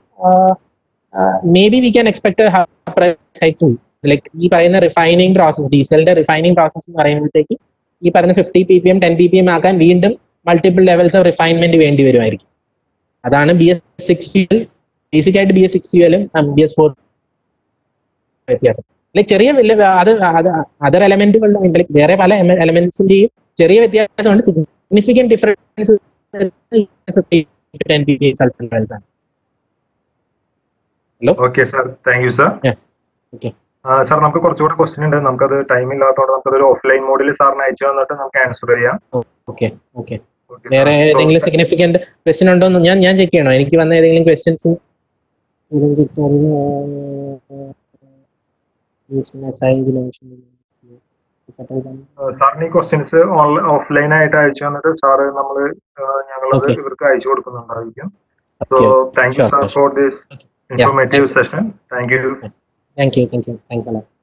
maybe we can expect hike to like ഈ പറയുന്ന റിഫൈനിങ് പ്രോസസ് ഡീസലിന്റെ റിഫൈനിങ് പ്രോസസ് എന്ന് പറയുമ്പോഴത്തേക്ക് ഈ പറയുന്ന fifty P P M ten P P M ആക്കാൻ വീണ്ടും മൾട്ടിപ്പിൾ ലെവൽസ് ഓഫ് റിഫൈൻമെന്റ് വേണ്ടി വരുമായിരിക്കും അതാണ് B S six fuel basic ആയിട്ട് B S six ഫ്യൂലും B S four വ്യത്യാസം ലൈക്ക് ചെറിയ വലിയ അത് അതർ എലമെന്റുകളുടെ ലൈക്ക് വേറെ പല എലമെന്റ്സിന്റെയും ചെറിയ വ്യത്യാസമുണ്ട് significant difference ten P P sulphur levels ആണ് okay sir thank you sir Yeah. Okay. Sir നമുക്ക് കുറച്ചുകൂടെ ക്വസ്റ്റ്യൻ ഉണ്ട് നമുക്കത് ടൈം ഇല്ലാത്തതുകൊണ്ട് നമുക്കത് ഓഫ്ലൈൻ മോഡിൽ സാറിന് അയച്ചു തന്നിട്ട് നമുക്ക് ആൻസർ ചെയ്യാം ഓക്കെ ഓക്കെ Okay, sir. വേറെ So, ഏതെങ്കിലും സിഗ്നിഫിക്കന്റ് ക്വസ്റ്റ്യൻ ഉണ്ടോ എന്ന് ഞാൻ ഞാൻ ചെക്ക് ചെയ്യണോ എനിക്ക് വന്ന ഏതെങ്കിലും ക്വസ്റ്റ്യൻസ് uh, സാറിന് ഈ ക്വസ്റ്റ്യൻസ് ഓഫ്ലൈൻ ആയിട്ട് അയച്ചു തന്നിട്ട് സാറ് നമ്മൾ ഞങ്ങളത് Okay. ഇവർക്ക് അയച്ചു കൊടുക്കുന്നുണ്ടായിരിക്കും so thank you Sure, sir sure. For this informative session thank you thank you thank you thanks അല്ലോ